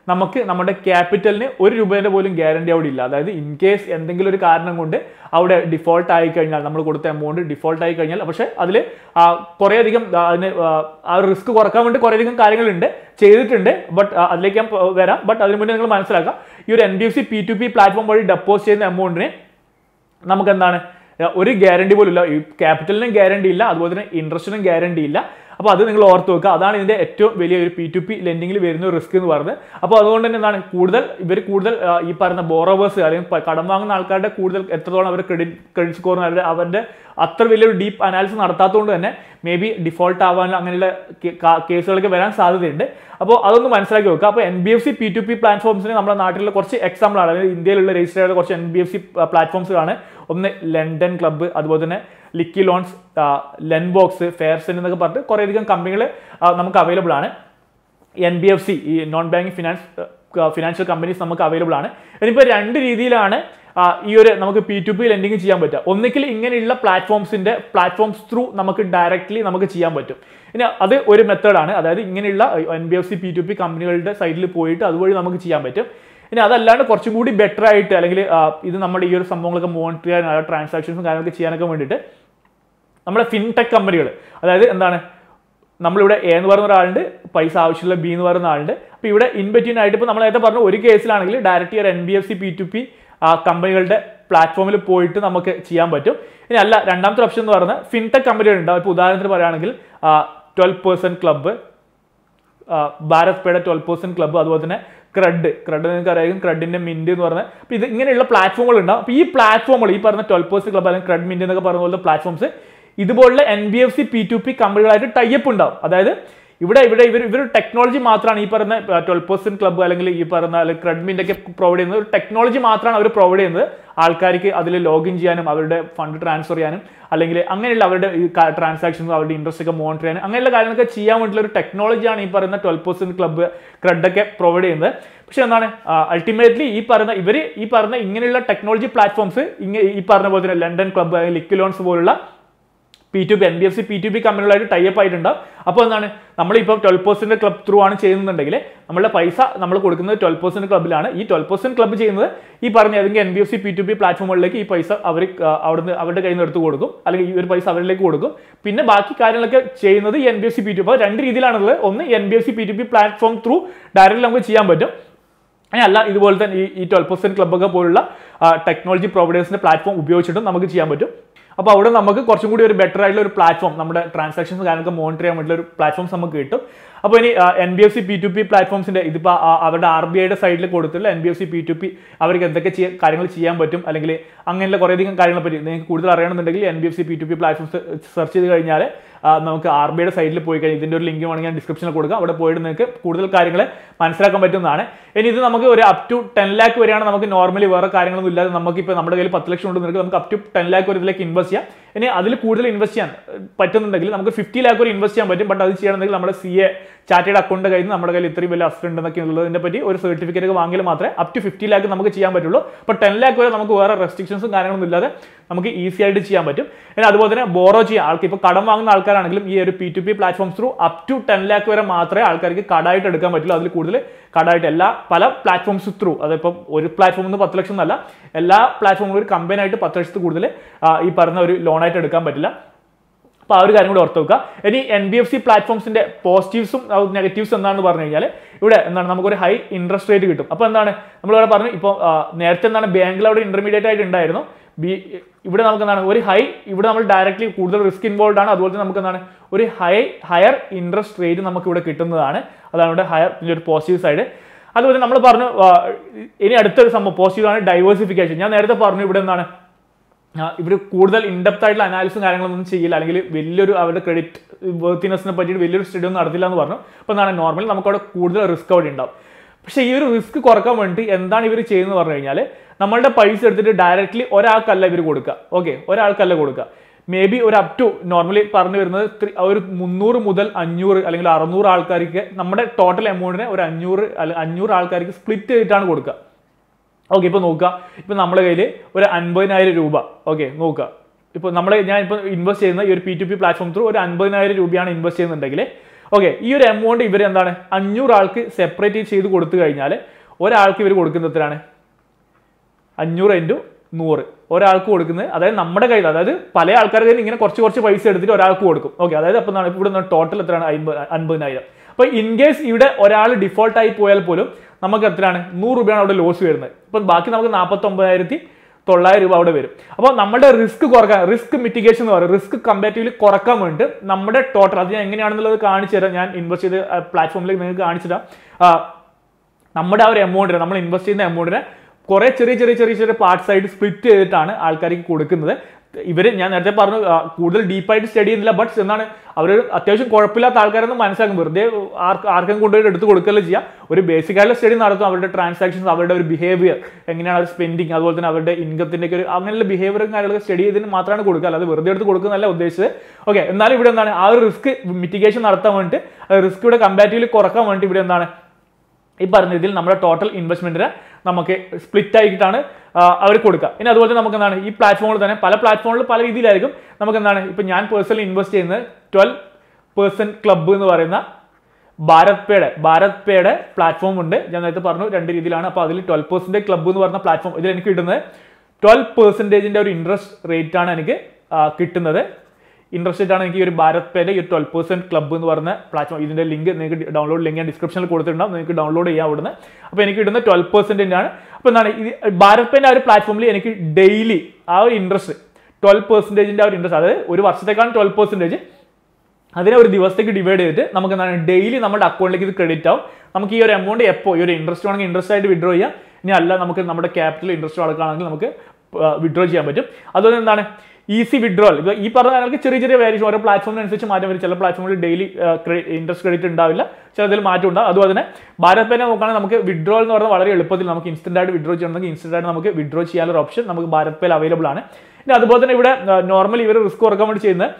നമുക്ക് നമ്മുടെ ക്യാപിറ്റലിന് ഒരു രൂപേൻ്റെ പോലും ഗ്യാരണ്ടി അവിടെ ഇല്ല അതായത് ഇൻ കേസ് എന്തെങ്കിലും ഒരു കാരണം കൊണ്ട് അവിടെ ഡിഫോൾട്ട് ആയി കഴിഞ്ഞാൽ നമ്മൾ കൊടുത്ത എമൗണ്ട് ഡിഫോൾട്ട് ആയി കഴിഞ്ഞാൽ പക്ഷേ അതിൽ കുറേയധികം ആ, അതിന് ആ, ആ റിസ്ക് കുറക്കാൻ വേണ്ടി കുറേയധികം കാര്യങ്ങളുണ്ട് ചെയ്തിട്ടുണ്ട് ബട്ട് അതിലേക്ക് ഞാൻ പോ- വരാം ബട്ട് അതിന് മുന്നേ നിങ്ങൾ മനസ്സിലാക്കാം ഈ ഒരു N B F C P to P platform വഴി ഡെപ്പോസിറ്റ് ചെയ്യുന്ന എമൗണ്ടിന് നമുക്ക് എന്താണ് ഒരു ഗ്യാരണ്ടി പോലും ഇല്ല ഈ ക്യാപിറ്റലിനും ഗ്യാരണ്ടി ഇല്ല അതുപോലെ തന്നെ ഇൻട്രസ്റ്റിനും ഗ്യാരണ്ടി ഇല്ല അപ്പോൾ അത് നിങ്ങൾ ഓർത്ത് വെക്കുക അതാണ് ഇതിന്റെ ഏറ്റവും വലിയ ഒരു പി ടു പി ലെൻഡിങ്ങിൽ വരുന്ന ഒരു റിസ്ക് എന്ന് പറയുന്നത് അപ്പോൾ അതുകൊണ്ട് തന്നെ എന്താണ് കൂടുതൽ ഇവർ കൂടുതൽ ആ, ഈ പറയുന്ന ബോറോവേഴ്സ് അല്ലെങ്കിൽ പ- കടം വാങ്ങുന്ന ആൾക്കാരുടെ കൂടുതൽ എത്രത്തോളം അവർ ക്രെഡിറ്റ് ക്രെഡിറ്റ് സ്കോർ അവരുടെ അവരുടെ അത്ര വലിയൊരു ഡീപ്പ് അനാലിസിസ് നടത്താത്തതുകൊണ്ട് തന്നെ മേ ബി ഡിഫോൾട്ട് ആവാൻ അങ്ങനെയുള്ള കേ- കാ- കേസുകളൊക്കെ വരാൻ സാധ്യതയുണ്ട് അപ്പോൾ അതൊന്ന് മനസ്സിലാക്കി വെക്കുക അപ്പോൾ N B F C P to P പ്ലാറ്റ്ഫോംസിന് നമ്മുടെ നാട്ടിലുള്ള കുറച്ച് എക്സാമ്പിൾ ആണ് അതായത് ഇന്ത്യയിലുള്ള രജിസ്റ്റർ ചെയ്ത കുറച്ച് എൻ ബി എഫ് സി പ്ലാറ്റ്ഫോംസുകളാണ് ഒന്ന് ലണ്ടൻ ക്ലബ്ബ് അതുപോലെ തന്നെ ലിക്കി ലോൺസ് ലെൻബോക്സ് ഫെയർസെൻ എന്നൊക്കെ പറഞ്ഞിട്ട് കുറേയധികം കമ്പനികൾ നമുക്ക് അവൈലബിൾ ആണ് എൻ ബി എഫ് സി ഈ non banking finance financial companies നമുക്ക് അവൈലബിൾ ആണ് ഇനിയിപ്പോൾ രണ്ട് രീതിയിലാണ് ആ, ഈ ഒരു നമുക്ക് പി ടു പി ലെൻഡിങ് ചെയ്യാൻ പറ്റുക ഒന്നിക്കൽ ഇങ്ങനെയുള്ള പ്ലാറ്റ്ഫോംസിന്റെ പ്ലാറ്റ്ഫോംസ് ത്രൂ നമുക്ക് ഡയറക്റ്റ്ലി നമുക്ക് ചെയ്യാൻ പറ്റും ഇനി അത് ഒരു മെത്തേഡാണ് അതായത് ഇങ്ങനെയുള്ള N B F C P to P കമ്പനികളുടെ സൈഡിൽ പോയിട്ട് അതുവഴി നമുക്ക് ചെയ്യാൻ പറ്റും ഇനി അതല്ലാണ്ട് കുറച്ചും കൂടി ബെറ്റർ ആയിട്ട് അല്ലെങ്കിൽ ആ, ഇത് നമ്മുടെ ഈ ഒരു സംഭവങ്ങളൊക്കെ മോണിറ്റർ ചെയ്യാൻ ട്രാൻസാക്ഷൻസും കാര്യങ്ങളൊക്കെ ചെയ്യാനൊക്കെ വേണ്ടിയിട്ട് നമ്മുടെ ഫിൻടെക് കമ്പനികൾ അതായത് എന്താണ് നമ്മളിവിടെ എ എന്ന് പറയുന്ന ഒരാളുണ്ട് പൈസ ആവശ്യമുള്ള ബി എന്ന് പറയുന്ന ആളുണ്ട് അപ്പോൾ ഇവിടെ ഇൻ ബിറ്റ്വീൻ ആയിട്ട് ഇപ്പോൾ നമ്മൾ നേരത്തെ പറഞ്ഞ ഒരു കേസിലാണെങ്കിൽ ഡയറക്റ്റ് ഒരു N B F C P to P കമ്പനികളുടെ പ്ലാറ്റ്ഫോമിൽ പോയിട്ട് നമുക്ക് ചെയ്യാൻ പറ്റും ഇനി അല്ല രണ്ടാമത്തെ ഓപ്ഷൻ എന്ന് പറയുന്നത് ഫിൻടെക് കമ്പനികൾ ഉണ്ടാവും ഇപ്പോൾ ഉദാഹരണത്തിന് പറയുകയാണെങ്കിൽ ട്വൽവ് പേഴ്സൻറ്റ് ക്ലബ്ബ് ഭാരത് പേയുടെ ട്വൽവ് പേഴ്സൻറ്റ് ക്ലബ്ബ് അതുപോലെ തന്നെ ക്രെഡ് ക്രെഡ് നിങ്ങൾക്ക് അറിയാം ക്രെഡിന്റെ മിന്റ് എന്ന് പറഞ്ഞാൽ അപ്പോൾ ഇത് ഇങ്ങനെയുള്ള പ്ലാറ്റ്ഫോമുകൾ ഉണ്ടാവും അപ്പോൾ ഈ പ്ലാറ്റ്ഫോമുകൾ ഈ പറഞ്ഞ ട്വൽവ് പേഴ്സൻറ്റ് ക്ലബ്ബ് അല്ലെങ്കിൽ ക്രെഡ് മിന്റ് എന്നൊക്കെ പറഞ്ഞ പോലത്തെ പ്ലാറ്റ്ഫോംസ് ഇതുപോലുള്ള N B F C P to P കമ്പനികളായിട്ട് ടൈപ്പ് ഉണ്ടാവും അതായത് ഇവിടെ ഇവിടെ ഇവർ ഇവർ ടെക്നോളജി മാത്രമാണ് ഈ പറയുന്ന ട്വൽവ് പെർസെന്റ് ക്ലബ്ബ് അല്ലെങ്കിൽ ഈ പറയുന്ന അല്ലെങ്കിൽ ക്രെഡ്മിൻ്റെ ഒക്കെ പ്രൊവൈഡ് ചെയ്യുന്നത് ഒരു ടെക്നോളജി മാത്രമാണ് അവർ പ്രൊവൈഡ് ചെയ്യുന്നത് ആൾക്കാർക്ക് അതിൽ ലോഗിൻ ചെയ്യാനും അവരുടെ ഫണ്ട് ട്രാൻസ്ഫർ ചെയ്യാനും അല്ലെങ്കിൽ അങ്ങനെയുള്ള അവരുടെ ഈ ട്രാൻസാക്ഷൻസ് അവരുടെ ഇൻട്രസ്റ്റ് ഒക്കെ മോണിറ്റർ ചെയ്യാനും അങ്ങനെയുള്ള കാര്യങ്ങളൊക്കെ ചെയ്യാൻ വേണ്ടിയിട്ടുള്ള ഒരു ടെക്നോളജിയാണ് ഈ പറയുന്ന ട്വൽവ് പെർസെന്റ് ക്ലബ്ബ് ക്രെഡൊക്കെ പ്രൊവൈഡ് ചെയ്യുന്നത് പക്ഷെ എന്താണ് അൾട്ടിമേറ്റ്ലി ഈ പറയുന്ന ഇവർ ഈ പറഞ്ഞ ഇങ്ങനെയുള്ള ടെക്നോളജി പ്ലാറ്റ്ഫോംസ് ഇങ്ങനെ ഈ പറഞ്ഞ പോലെ തന്നെ ലണ്ടൻ ക്ലബ്ബ് അല്ലെങ്കിൽ ലിക്വിലോൺസ് പോലുള്ള P to P N B F C P to P കമ്പനികളായിട്ട് ടൈപ്പ് ആയിട്ടുണ്ട് അപ്പോൾ എന്താണ് നമ്മളിപ്പോൾ ട്വൽവ് പെർസെന്റ് ക്ലബ് ത്രൂ ആണ് ചെയ്യുന്നുണ്ടെങ്കിൽ നമ്മുടെ പൈസ നമ്മൾ കൊടുക്കുന്നത് ട്വൽവ് പെർസെന്റ് ക്ലബ്ബിലാണ് ഈ ട്വൽവ് പെർസെന്റ് ക്ലബ്ബ് ചെയ്യുന്നത് ഈ പറഞ്ഞ ഏതെങ്കിലും N B F C P to P പ്ലാറ്റ്ഫോമുകളിലേക്ക് ഈ പൈസ അവർ അവിടുന്ന് അവരുടെ കയ്യിൽ നിന്ന് എടുത്ത് കൊടുക്കും അല്ലെങ്കിൽ ഈ ഒരു പൈസ അവരിലേക്ക് കൊടുക്കും പിന്നെ ബാക്കി കാര്യങ്ങളൊക്കെ ചെയ്യുന്നത് ഈ N B F C P to അപ്പോൾ രണ്ട് രീതിയിലാണുള്ളത് ഒന്ന് N B F C P to P platform through directly നമുക്ക് ചെയ്യാൻ പറ്റും അങ്ങനെ അല്ല ഇതുപോലെ തന്നെ ഈ ഈ ട്വൽവ് പെർസെന്റ് ക്ലബ്ബൊക്കെ പോലുള്ള ടെക്നോളജി പ്രൊവൈഡേഴ്സിന്റെ പ്ലാറ്റ്ഫോം ഉപയോഗിച്ചിട്ടും നമുക്ക് ചെയ്യാൻ പറ്റും അപ്പോൾ അവിടെ നമുക്ക് കുറച്ചും കൂടി ഒരു ബെറ്റർ ആയിട്ടുള്ള ഒരു പ്ലാറ്റ്ഫോം നമ്മുടെ ട്രാൻസാക്ഷൻസ് കാര്യങ്ങളൊക്കെ മോണിറ്റർ ചെയ്യാൻ വേണ്ടിയുള്ള ഒരു പ്ലാറ്റ്ഫോംസ് നമുക്ക് കിട്ടും അപ്പോൾ ഇനി N B F C P to P പ്ലാറ്റ്ഫോംസിന്റെ ഇതിപ്പോൾ അവരുടെ ആർ ബി ഐയുടെ സൈഡിൽ കൊടുത്തിട്ടുള്ള N B F C P to P അവർക്ക് എന്തൊക്കെ ചെയ്യാൻ കാര്യങ്ങൾ ചെയ്യാൻ പറ്റും അല്ലെങ്കിൽ അങ്ങനെയുള്ള കുറേയധികം കാര്യങ്ങളെ പറ്റി നിങ്ങൾക്ക് കൂടുതൽ അറിയണമെന്നുണ്ടെങ്കിൽ N B F C P to P platforms search ചെയ്ത് കഴിഞ്ഞാൽ ആ, നമുക്ക് ആർ ബി ഐയുടെ സൈഡിൽ പോയി കഴിഞ്ഞാൽ ഇതിന്റെ ഒരു ലിങ്ക് വേണമെങ്കിൽ ഞാൻ ഡിസ്ക്രിപ്ഷനിൽ കൊടുക്കാം അവിടെ പോയിട്ട് നിങ്ങൾക്ക് കൂടുതൽ കാര്യങ്ങൾ മനസ്സിലാക്കാൻ പറ്റുന്നതാണ് ഇനി ഇത് നമുക്ക് ഒരു അപ് ടു ടെൻ ലാക്ക് വരെയാണ് നമുക്ക് നോർമലി വേറെ കാര്യങ്ങളൊന്നും ഇല്ലാതെ നമുക്ക് ഇപ്പോൾ നമ്മുടെ കയ്യിൽ പത്ത് ലക്ഷം ഉണ്ടെങ്കിൽ നമുക്ക് അപ് ടു ടെൻ ലാക്ക് വരെ ഇതിലേക്ക് ഇൻവെസ്റ്റ് ചെയ്യാം ഇനി അതിൽ കൂടുതൽ ഇൻവെസ്റ്റ് ചെയ്യാൻ ഏഹ്, പറ്റുന്നുണ്ടെങ്കിൽ നമുക്ക് ഫിഫ്റ്റി ലാക്ക് വരെ ഇൻവെസ്റ്റ് ചെയ്യാൻ പറ്റും ബട്ട് അത് ചെയ്യണമെങ്കിൽ നമ്മുടെ സി എ ചാർട്ടേഡ് അക്കൗണ്ട് കയ്യിൽ നിന്ന് നമ്മുടെ കയ്യിൽ ഇത്രയും വലിയ അസറ്റ് ഉണ്ടെന്നൊക്കെ ഉള്ളതിനെ പറ്റി ഒരു സർട്ടിഫിക്കറ്റ് ഒക്കെ വാങ്ങിയാൽ മാത്രമേ അപ് ടു ഫിഫ്റ്റി ലാക്ക് നമുക്ക് ചെയ്യാൻ പറ്റുള്ളൂ അപ്പോൾ ടെൻ ലാക്ക് വരെ നമുക്ക് വേറെ റെസ്ട്രിക്ഷൻസും കാര്യങ്ങളൊന്നും ഇല്ലാതെ നമുക്ക് ഈസി ആയിട്ട് ചെയ്യാൻ പറ്റും ഇനി അതുപോലെ തന്നെ ബോറോ ചെയ്യാം ആൾക്ക് ഇപ്പോൾ കടം വാങ്ങുന്ന ആൾക്കാരാണെങ്കിലും ഈ ഒരു P to P platforms through up to ten lakh വരെ മാത്രമേ ആൾക്കാർക്ക് കടായിട്ട് എടുക്കാൻ പറ്റുള്ളൂ അതിൽ കൂടുതൽ കടായിട്ട് എല്ലാ പല പ്ലാറ്റ്ഫോംസ് ത്രൂ അതിപ്പം ഒരു പ്ലാറ്റ്ഫോമിൽ നിന്ന് പത്ത് ലക്ഷം എന്നല്ല എല്ലാ പ്ലാറ്റ്ഫോമിലും ഒരു കമ്പനി ആയിട്ട് പത്ത് ലക്ഷത്തിൽ കൂടുതൽ ആ, ഈ പറഞ്ഞ ഒരു ലോണായിട്ട് എടുക്കാൻ പറ്റില്ല അപ്പോൾ ആ ഒരു കാര്യം കൂടി ഓർത്ത് വെക്കുക ഇനി എൻ ബി എഫ് സി പ്ലാറ്റ്ഫോംസിന്റെ പോസിറ്റീവ്സും നെഗറ്റീവ്സ് എന്താണെന്ന് പറഞ്ഞു കഴിഞ്ഞാൽ ഇവിടെ എന്താണ് നമുക്കൊരു ഹൈ ഇൻട്രസ്റ്റ് റേറ്റ് കിട്ടും അപ്പോൾ എന്താണ് നമ്മളിവിടെ പറഞ്ഞു ഇപ്പോൾ ആ, നേരത്തെ എന്താണ് ബാങ്കിൽ അവിടെ ഇന്റർമീഡിയറ്റ് ആയിട്ട് ഉണ്ടായിരുന്നു ബി ഇവിടെ നമുക്ക് എന്താണ് ഒരു ഹൈ ഇവിടെ നമ്മൾ ഡയറക്റ്റ്ലി കൂടുതൽ റിസ്ക് ഇൻവോൾവ് ആണ് അതുപോലെ തന്നെ നമുക്ക് എന്താണ് ഒരു ഹൈ ഹയർ ഇൻട്രസ്റ്റ് റേറ്റ് നമുക്ക് ഇവിടെ കിട്ടുന്നതാണ് അതാണ് ഇവിടെ ഹയർ ഒരു പോസിറ്റീവ് സൈഡ് അതുപോലെ നമ്മൾ പറഞ്ഞു ആ, ഇനി അടുത്തൊരു സംഭവം പോസിറ്റീവ് ആണ് ഡൈവേഴ്സിഫിക്കേഷൻ ഞാൻ നേരത്തെ പറഞ്ഞു ഇവിടെ എന്താണ് ഇവർ കൂടുതൽ ഇൻഡെപ്ത് ആയിട്ടുള്ള അനാലിസും കാര്യങ്ങളൊന്നും ചെയ്യില്ല അല്ലെങ്കിൽ വലിയൊരു അവരുടെ ക്രെഡിറ്റ് വർത്തിനെസ്സിനെ പറ്റിയിട്ട് വലിയൊരു സ്റ്റഡി ഒന്നും നടത്തില്ല എന്ന് പറഞ്ഞു അപ്പോൾ എന്താണ് നോർമലി നമുക്ക് അവിടെ കൂടുതൽ റിസ്ക് അവിടെ ഉണ്ടാവും പക്ഷേ ഈ ഒരു റിസ്ക് കുറക്കാൻ വേണ്ടി എന്താണ് ഇവർ ചെയ്യുന്നത് പറഞ്ഞു കഴിഞ്ഞാൽ നമ്മളുടെ പൈസ എടുത്തിട്ട് ഡയറക്റ്റ്ലി ഒരാൾക്കല്ല ഇവർ കൊടുക്കുക ഓക്കെ ഒരാൾക്കല്ല കൊടുക്കുക മേ ബി ഒരു അപ് ടു നോർമലി പറഞ്ഞു വരുന്നത് ത്രി- ഒരു മുന്നൂറ് മുതൽ അഞ്ഞൂറ് അല്ലെങ്കിൽ അറുന്നൂറ് ആൾക്കാർക്ക് നമ്മുടെ ടോട്ടൽ എമൗണ്ടിനെ ഒരു അഞ്ഞൂറ് അല്ലെങ്കിൽ അഞ്ഞൂറ് ആൾക്കാർക്ക് സ്പ്ലിറ്റ് ചെയ്തിട്ടാണ് കൊടുക്കുക ഓക്കെ ഇപ്പോൾ നോക്കുക ഇപ്പോൾ നമ്മുടെ കയ്യിൽ ഒരു അൻപതിനായിരം രൂപ ഓക്കെ നോക്കുക ഇപ്പോൾ നമ്മൾ ഞാൻ ഇപ്പോൾ ഇൻവെസ്റ്റ് ചെയ്യുന്ന ഈ ഒരു P to P platform through ഒരു അൻപതിനായിരം രൂപയാണ് ഇൻവെസ്റ്റ് ചെയ്യുന്നുണ്ടെങ്കിൽ ഓക്കെ ഈ ഒരു എമൗണ്ട് ഇവർ എന്താണ് അഞ്ഞൂറ് ആൾക്ക് സെപ്പറേറ്റ് ചെയ്ത് കൊടുത്തു കഴിഞ്ഞാൽ ഒരാൾക്ക് ഇവർ കൊടുക്കുന്ന എത്രയാണ് അഞ്ഞൂറ് ഇൻറ്റു നൂറ് ഒരാൾക്ക് കൊടുക്കുന്നത് അതായത് നമ്മുടെ കയ്യിൽ അതായത് പല ആൾക്കാരുടെ കയ്യിൽ ഇങ്ങനെ കുറച്ച് കുറച്ച് പൈസ എടുത്തിട്ട് ഒരാൾക്ക് കൊടുക്കും ഓക്കെ അതായത് അപ്പം എന്താണ് ഇവിടെ ടോട്ടൽ എത്രയാണ് അമ്പത് അൻപതിനായിരം അപ്പോൾ ഇൻ കേസ് ഇവിടെ ഒരാൾ ഡിഫോൾട്ട് ആയി പോയാൽ പോലും നമുക്ക് എത്രയാണ് നൂറ് രൂപയാണ് അവിടെ ലോസ് വരുന്നത് അപ്പം ബാക്കി നമുക്ക് നാൽപ്പത്തൊമ്പതായിരത്തി തൊള്ളായിരം രൂപ അവിടെ വരും അപ്പോൾ നമ്മുടെ റിസ്ക് കുറക്കാൻ റിസ്ക് മിറ്റിഗേഷൻ എന്ന് പറയും റിസ്ക് കമ്പാരിറ്റീവ്ലി കുറക്കാൻ വേണ്ടി നമ്മുടെ ടോട്ടൽ അത് ഞാൻ എങ്ങനെയാണെന്നുള്ളത് കാണിച്ചു തരാം ഞാൻ ഇൻവെസ്റ്റ് ചെയ്ത് പ്ലാറ്റ്ഫോമിലേക്ക് നിങ്ങൾക്ക് കാണിച്ചു തരാം ആ, നമ്മുടെ ആ ഒരു എമൗണ്ടിനെ നമ്മൾ ഇൻവെസ്റ്റ് ചെയ്യുന്ന എമൗണ്ടിനെ കുറെ ചെറിയ ചെറിയ ചെറിയ ചെറിയ പാർട്സ് ആയിട്ട് സ്പ്ലിറ്റ് ചെയ്തിട്ടാണ് ആൾക്കാർക്ക് കൊടുക്കുന്നത് ഇവര് ഞാൻ നേരത്തെ പറഞ്ഞു ആ, കൂടുതൽ ഡീപ്പായിട്ട് സ്റ്റഡി ചെയ്യുന്നില്ല ബട്ട് എന്താണ് അവർ അത്യാവശ്യം കുഴപ്പമില്ലാത്ത ആൾക്കാരൊന്നും മനസ്സിലാക്കും വെറുതെ ആർക്ക് ആർക്കും കൊണ്ടുപോയി എടുത്ത് കൊടുക്കല്ല ചെയ്യുക ഒരു ബേസിക് ആയിട്ടുള്ള സ്റ്റഡി നടത്തും അവരുടെ ട്രാൻസാക്ഷൻസ് അവരുടെ ഒരു ബിഹേവിയർ എങ്ങനെയാണ് അവർ സ്പെൻഡിങ് അതുപോലെ തന്നെ അവരുടെ ഇൻകത്തിൻ്റെ ഒക്കെ ഒരു അങ്ങനെയുള്ള ബിഹേവിയറും കാര്യങ്ങളൊക്കെ സ്റ്റഡി ചെയ്തതിന് മാത്രമാണ് കൊടുക്കുക അല്ലാതെ വെറുതെ എടുത്ത് കൊടുക്കുന്നതല്ല ഉദ്ദേശിച്ചത് ഓക്കെ എന്നാലും ഇവിടെ എന്താണ് ആ ഒരു റിസ്ക് മിറ്റിഗേഷൻ നടത്താൻ വേണ്ടിയിട്ട് റിസ്ക് ഇവിടെ കമ്പാരിറ്റീവ്ലി കുറക്കാൻ വേണ്ടി ഇവിടെ എന്താണ് ഈ പറഞ്ഞ ഇതിൽ നമ്മുടെ ടോട്ടൽ ഇൻവെസ്റ്റ്മെന്റിന് നമുക്ക് സ്പ്ലിറ്റ് ആയിട്ടാണ് അവർ കൊടുക്കുക ഇനി അതുപോലെ തന്നെ നമുക്ക് എന്താണ് ഈ പ്ലാറ്റ്ഫോമിൽ തന്നെ പല പ്ലാറ്റ്ഫോമിൽ പല രീതിയിലായിരിക്കും നമുക്ക് എന്താണ് ഇപ്പം ഞാൻ പേഴ്സണലി ഇൻവെസ്റ്റ് ചെയ്യുന്നത് ട്വൽവ് പേഴ്സൺ ക്ലബ്ബ് എന്ന് പറയുന്ന ഭാരത് പേയുടെ ഭാരത് പേയുടെ പ്ലാറ്റ്ഫോം ഉണ്ട് ഞാൻ നേരത്തെ പറഞ്ഞു രണ്ട് രീതിയിലാണ് അപ്പോൾ അതിൽ ട്വൽവ് പെർസെൻറ്റേജ് ക്ലബ്ബ് എന്ന് പറഞ്ഞ പ്ലാറ്റ്ഫോം ഇതിൽ എനിക്ക് കിട്ടുന്നത് ട്വൽവ് പെർസെൻറ്റേജിൻ്റെ ഒരു ഇൻട്രസ്റ്റ് റേറ്റ് ആണ് എനിക്ക് ആ, കിട്ടുന്നത് ഇൻട്രസ്റ്റഡ് ആണ് എനിക്ക് ഈ ഒരു ഭാരത് പേയുടെ ഈ ട്വൽവ് പെർസെന്റ് ക്ലബ്ബ് എന്ന് പറഞ്ഞ പ്ലാറ്റ്ഫോം ഇതിന്റെ ലിങ്ക് നിങ്ങൾക്ക് ഡൗൺലോഡ് ലിങ്ക് ഞാൻ ഡിസ്ക്രിപ്ഷനിൽ കൊടുത്തിട്ടുണ്ടാവും നിങ്ങൾക്ക് ഡൗൺലോഡ് ചെയ്യാം അവിടുന്ന് അപ്പോൾ എനിക്ക് കിട്ടുന്ന ട്വൽവ് പെർസെന്റിന്റെ ആണ് അപ്പോൾ എന്താണ് ഇത് ഭാരത് പേന്റെ ആ ഒരു പ്ലാറ്റ്ഫോമിൽ എനിക്ക് ഡെയിലി ആ ഒരു ഇൻട്രസ്റ്റ് ട്വൽവ് പെർസെന്റേജിന്റെ ആ ഒരു ഇൻട്രസ്റ്റ് അതായത് ഒരു വർഷത്തേക്കാണ് ട്വൽവ് പെർസെന്റേജ് അതിനെ ഒരു ദിവസത്തേക്ക് ഡിവൈഡ് ചെയ്തിട്ട് നമുക്ക് എന്താണ് ഡെയിലി നമ്മുടെ അക്കൗണ്ടിലേക്ക് ഇത് ക്രെഡിറ്റ് ആവും നമുക്ക് ഈ ഒരു എമൗണ്ട് എപ്പോൾ ഈ ഒരു ഇൻട്രസ്റ്റ് ആണെങ്കിൽ ഇൻട്രസ്റ്റ് ആയിട്ട് വിഡ്രോ ചെയ്യാം ഇനി അല്ല നമുക്ക് നമ്മുടെ ക്യാപിറ്റൽ ഇൻട്രസ്റ്റ് അടക്കുകയാണെങ്കിൽ നമുക്ക് വിഡ്രോ ചെയ്യാൻ പറ്റും അതുപോലെ എന്താണ് ഈസി വിഡ്രോൾ ഇപ്പോൾ ഈ പറഞ്ഞ കാര്യങ്ങൾക്ക് ചെറിയ ചെറിയ വേരിയേഷൻ ഓരോ പ്ലാറ്റ്ഫോമിനനുസരിച്ച് മാറ്റം വരും ചില പ്ലാറ്റ്ഫോമിൽ ഡെയിലി ഇൻട്രസ്റ്റ് ക്രെഡിറ്റ് ഉണ്ടാവില്ല ചിലതിൽ മാറ്റം ഉണ്ടാവും അതുപോലെ തന്നെ ഭാരത് പേനെ നോക്കുകയാണെങ്കിൽ നമുക്ക് വിഡ്രോൾ എന്ന് പറഞ്ഞാൽ വളരെ എളുപ്പത്തിൽ നമുക്ക് ഇൻസ്റ്റന്റ് ആയിട്ട് വിഡ്രോ ചെയ്യണമെങ്കിൽ ഇൻസ്റ്റന്റ് ആയിട്ട് നമുക്ക് വിഡ്രോ ചെയ്യാനുള്ള ഓപ്ഷൻ നമുക്ക് ഭാരത് പേയിൽ അവൈലബിൾ ആണ് ഇനി അതുപോലെ തന്നെ ഇവിടെ നോർമലി ഇവർ റിസ്ക് കുറക്കാൻ വേണ്ടി ചെയ്യുന്നത്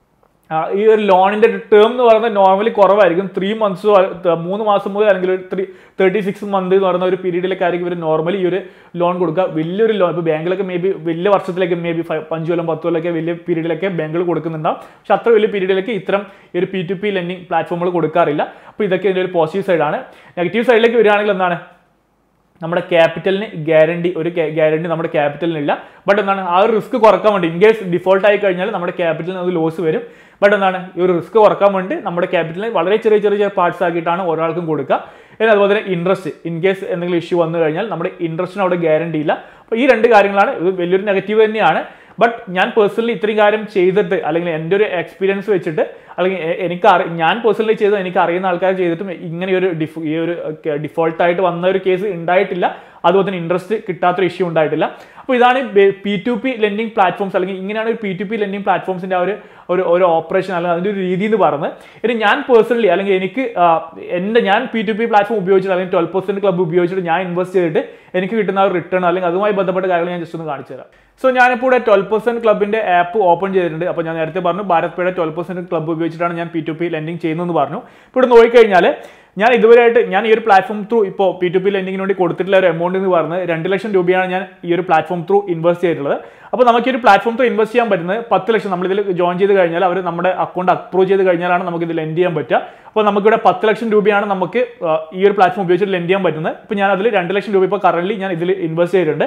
ആ, ഈ ഒരു ലോണിന്റെ ടേം എന്ന് പറയുന്നത് നോർമലി കുറവായിരിക്കും ത്രീ മന്ത്സോ മൂന്ന് മാസം മുതൽ അല്ലെങ്കിൽ ഒരു ത്രീ തേർട്ടി സിക്സ് മന്ത് എന്ന് പറയുന്ന ഒരു പീരീഡിലൊക്കെ ആയിരിക്കും ഇവർ നോർമലി ഈ ഒരു ലോൺ കൊടുക്കുക വലിയൊരു ലോൺ ഇപ്പോൾ ബാങ്കിലൊക്കെ മേ ബി വലിയ വർഷത്തിലേക്ക് മേ ബി അഞ്ച് കൊല്ലം പത്ത് കൊല്ലമൊക്കെ വലിയ പീരീഡിലൊക്കെ ബാങ്കുകൾ കൊടുക്കുന്നുണ്ടാവും പക്ഷെ അത്ര വലിയ പീരീഡിലേക്ക് ഇത്തരം ഈ ഒരു പി ടു പി ലെൻഡിങ് പ്ലാറ്റ്ഫോമുകൾ കൊടുക്കാറില്ല അപ്പോൾ ഇതൊക്കെ ഇതിൻ്റെ ഒരു പോസിറ്റീവ് സൈഡാണ് നെഗറ്റീവ് സൈഡിലേക്ക് വരികയാണെങ്കിൽ എന്താണ് നമ്മുടെ ക്യാപിറ്റലിന് ഗ്യാരണ്ടി ഒരു ഗ്യാരണ്ടി നമ്മുടെ ക്യാപിറ്റലിനില്ല ബട്ട് എന്താണ് ആ ഒരു റിസ്ക് കുറക്കാൻ വേണ്ടി ഇൻ കേസ് ഡിഫോൾട്ട് ആയി കഴിഞ്ഞാൽ നമ്മുടെ ക്യാപിറ്റലിന് അത് ലോസ് വരും ബട്ട് എന്താണ് ഈ ഒരു റിസ്ക് കുറക്കാൻ വേണ്ടി നമ്മുടെ ക്യാപിറ്റലിന് വളരെ ചെറിയ ചെറിയ ചെറിയ പാർട്സ് ആക്കിയിട്ടാണ് ഒരാൾക്കും കൊടുക്കുക പിന്നെ അതുപോലെ തന്നെ ഇൻട്രസ്റ്റ് ഇൻ കേസ് എന്തെങ്കിലും ഇഷ്യൂ വന്നു കഴിഞ്ഞാൽ നമ്മുടെ ഇൻട്രസ്റ്റിന് അവിടെ ഗ്യാരണ്ടി ഇല്ല അപ്പോൾ ഈ രണ്ട് കാര്യങ്ങളാണ് ഇത് വലിയൊരു നെഗറ്റീവ് തന്നെയാണ് ബട്ട് ഞാൻ പേഴ്സണലി ഇത്രയും കാര്യം ചെയ്തിട്ട് അല്ലെങ്കിൽ എൻ്റെ ഒരു എക്സ്പീരിയൻസ് വെച്ചിട്ട് അല്ലെങ്കിൽ എ- എനിക്ക് അറി ഞാൻ പേഴ്സണലി ചെയ്ത് എനിക്ക് അറിയുന്ന ആൾക്കാർ ചെയ്തിട്ടും ഇങ്ങനെ ഒരു ഡിഫ് ഈ ഒരു ഡിഫോൾട്ട് ആയിട്ട് വന്ന ഒരു കേസ് ഉണ്ടായിട്ടില്ല അതുപോലെ തന്നെ ഇൻട്രസ്റ്റ് കിട്ടാത്തൊരു ഇഷ്യൂ ഉണ്ടായിട്ടില്ല അപ്പോൾ ഇതാണ് P to P lending platforms അല്ലെങ്കിൽ ഇങ്ങനെയാണ് ഒരു പി ടു പി ലെൻഡിങ് പ്ലാറ്റ്ഫോംസിൻ്റെ ആ ഒരു ഒരു ഒരു ഓപ്പറേഷൻ അല്ലെങ്കിൽ അതിൻ്റെ ഒരു രീതി എന്ന് പറഞ്ഞത് ഇനി ഞാൻ പേഴ്സണലി അല്ലെങ്കിൽ എനിക്ക് ആ, എൻ്റെ ഞാൻ പി ടു പി പ്ലാറ്റ്ഫോം ഉപയോഗിച്ചിട്ട് അല്ലെങ്കിൽ ട്വൽവ് പെർസെൻറ്റ് ക്ലബ്ബ് ഉപയോഗിച്ചിട്ട് ഞാൻ ഇൻവെസ്റ്റ് ചെയ്തിട്ട് എനിക്ക് കിട്ടുന്ന ആ ഒരു റിട്ടേൺ അല്ലെങ്കിൽ അതുമായി ബന്ധപ്പെട്ട കാര്യങ്ങൾ ഞാൻ ജസ്റ്റ് ഒന്ന് കാണിച്ചു തരാം സോ ഞാനിപ്പോൾ ഇവിടെ ട്വൽവ് പെർസെന്റ് ക്ലബിന്റെ ആപ്പ് ഓപ്പൺ ചെയ്തിട്ടുണ്ട് അപ്പോൾ ഞാൻ നേരത്തെ പറഞ്ഞു ഭാരത് പേയുടെ ട്വൽവ് പെർസെന്റ് ക്ലബ്ബ് ഉപയോഗിച്ചിട്ടാണ് ഞാൻ പി ടു പി ലെൻഡിങ് ചെയ്യുന്നതെന്ന് പറഞ്ഞു ഇപ്പോൾ ഇവിടെ നോക്കിക്കഴിഞ്ഞാൽ ഞാൻ ഇതുവരെയായിട്ട് ഞാൻ ഈ ഒരു പ്ലാറ്റ്ഫോം ത്രൂ ഇപ്പോൾ പി ടു പി ലെൻഡിങ്ങിന് വേണ്ടി കൊടുത്തിട്ടുള്ള ഒരു എമൗണ്ട് എന്ന് പറഞ്ഞത് രണ്ട് ലക്ഷം രൂപയാണ് ഞാൻ ഈ ഒരു പ്ലാറ്റ്ഫോം ത്രൂ ഇൻവെസ്റ്റ് ചെയ്തിട്ടുള്ളത് അപ്പോൾ നമുക്ക് ഈ ഒരു പ്ലാറ്റ്ഫോം ത്രൂ ഇൻവെസ്റ്റ് ചെയ്യാൻ പറ്റുന്നത് പത്ത് ലക്ഷം നമ്മൾ ഇതിൽ ജോയിൻ ചെയ്ത് കഴിഞ്ഞാൽ അവർ നമ്മുടെ അക്കൗണ്ട് അപ്രൂവ് ചെയ്ത് കഴിഞ്ഞാലാണ് നമുക്ക് ഇത് ലെൻഡ് ചെയ്യാൻ പറ്റുക അപ്പോൾ നമുക്കിവിടെ പത്ത് ലക്ഷം രൂപയാണ് നമുക്ക് ആ, ഈ ഒരു പ്ലാറ്റ്ഫോം ഉപയോഗിച്ചിട്ട് ലെൻഡ് ചെയ്യാൻ പറ്റുന്നത് ഇപ്പോൾ ഞാൻ അതിൽ രണ്ട് ലക്ഷം രൂപ ഇപ്പോൾ കറന്റ് ഞാൻ ഇതിൽ ഇൻവെസ്റ്റ് ചെയ്തിട്ടുണ്ട്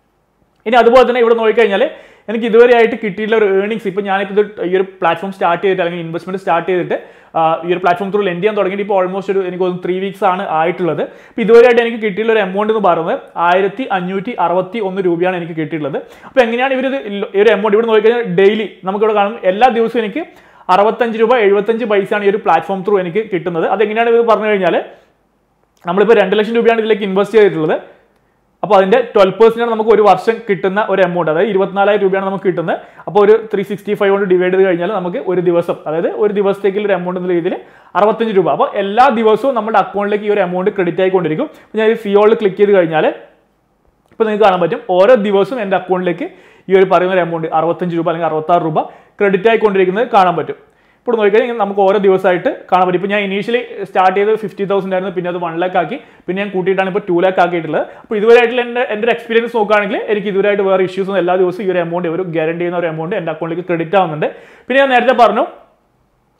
ഇനി അതുപോലെ തന്നെ ഇവിടെ നോക്കിക്കഴിഞ്ഞാൽ എനിക്ക് ഇതുവരെയായിട്ട് കിട്ടിയിട്ടുള്ള ഒരു ഏർണിങ്സ് ഇപ്പോൾ ഞാനിപ്പോൾ ഇത് ഈ ഒരു പ്ലാറ്റ്ഫോം സ്റ്റാർട്ട് ചെയ്തിട്ട് അല്ലെങ്കിൽ ഇൻവെസ്റ്റ്മെന്റ് സ്റ്റാർട്ട് ചെയ്തിട്ട് ആ, ഈ ഒരു പ്ലാറ്റ്ഫോം ത്രൂ ലെൻഡ് ചെയ്യാൻ തുടങ്ങിയിട്ട് ഇപ്പോൾ ഓൾമോസ്റ്റ് ഒരു എനിക്ക് തോന്നുന്നു ത്രീ വീക്സ് ആണ് ആയിട്ടുള്ളത് ഇപ്പോൾ ഇതുവരെയായിട്ട് എനിക്ക് കിട്ടിയിട്ടുള്ള ഒരു എമൗണ്ട് എന്ന് പറയുന്നത് ആയിരത്തി അഞ്ഞൂറ്റി അറുപത്തി ഒന്ന് രൂപയാണ് എനിക്ക് കിട്ടിയിട്ടുള്ളത് അപ്പോൾ എങ്ങനെയാണ് ഇവരിത് ഇല്ല- ഈ ഒരു എമൗണ്ട് ഇവിടെ നോക്കിക്കഴിഞ്ഞാൽ ഡെയിലി നമുക്കിവിടെ കാണും എല്ലാ ദിവസവും എനിക്ക് അറുപത്തഞ്ച് രൂപ എഴുപത്തഞ്ച് പൈസയാണ് ഈ ഒരു പ്ലാറ്റ്ഫോം ത്രൂ എനിക്ക് കിട്ടുന്നത് അതെങ്ങനെയാണ് ഇത് പറഞ്ഞു കഴിഞ്ഞാൽ നമ്മളിപ്പോൾ രണ്ട് ലക്ഷം രൂപയാണ് ഇതിലേക്ക് ഇൻവെസ്റ്റ് ചെയ്തിട്ടുള്ളത് അപ്പോൾ അതിന്റെ ട്വൽവ് പെർസെന്റ് നമുക്ക് ഒരു വർഷം കിട്ടുന്ന ഒരു എമൗണ്ട് അതായത് ഇരുപത്തിനാലായിരം രൂപയാണ് നമുക്ക് കിട്ടുന്നത് അപ്പോൾ ഒരു ത്രീ സിക്സ്റ്റി ഫൈവ് കൊണ്ട് ഡിവൈഡ് ചെയ്ത് കഴിഞ്ഞാൽ നമുക്ക് ഒരു ദിവസം അതായത് ഒരു ദിവസത്തേക്ക് ഒരു എമൗണ്ട് എന്ന രീതിയിൽ അറുപത്തഞ്ച് രൂപ അപ്പോൾ എല്ലാ ദിവസവും നമ്മുടെ അക്കൗണ്ടിലേക്ക് ഈ ഒരു എമൗണ്ട് ക്രെഡിറ്റ് ആയിക്കൊണ്ടിരിക്കും അപ്പോൾ ഞാൻ ഈ സിയോളിൽ ക്ലിക്ക് ചെയ്ത് കഴിഞ്ഞാൽ ഇപ്പോൾ നിങ്ങൾക്ക് കാണാൻ പറ്റും ഓരോ ദിവസവും എൻ്റെ അക്കൗണ്ടിലേക്ക് ഈ ഒരു പറയുന്ന ഒരു എമൗണ്ട് അറുപത്തഞ്ച് രൂപ അല്ലെങ്കിൽ അറുപത്താറ് രൂപ ക്രെഡിറ്റ് ആയിക്കൊണ്ടിരിക്കുന്നത് കാണാൻ പറ്റും ഇപ്പോൾ നോക്കിക്കഴിഞ്ഞാൽ നമുക്ക് ഓരോ ദിവസമായിട്ട് കാണാൻ പറ്റും ഇപ്പോൾ ഞാൻ ഇനീഷ്യലി സ്റ്റാർട്ട് ചെയ്ത് ഫിഫ്റ്റി തൗസൻഡ് ആയിരുന്നു പിന്നെ അത് വൺ ലാക്ക് ആക്കി പിന്നെ ഞാൻ കൂട്ടിയിട്ടാണ് ഇപ്പോൾ ടു ലാക്ക് ആക്കിയിട്ടുള്ളത് അപ്പോൾ ഇതുവരെയായിട്ടുള്ള എൻ്റെ എൻ്റെ ഒരു എക്സ്പീരിയൻസ് നോക്കുകയാണെങ്കിൽ എനിക്ക് ഇതുവരെയായിട്ട് വേറെ ഇഷ്യൂസ് ഒന്നും എല്ലാ ദിവസവും ഈ ഒരു എമൗണ്ട് ഒരു ഗ്യാരണ്ടി ചെയ്യുന്ന ഒരു എമൗണ്ട് എൻ്റെ അക്കൗണ്ടിലേക്ക് ക്രെഡിറ്റ് ആവുന്നുണ്ട് പിന്നെ ഞാൻ നേരത്തെ പറഞ്ഞു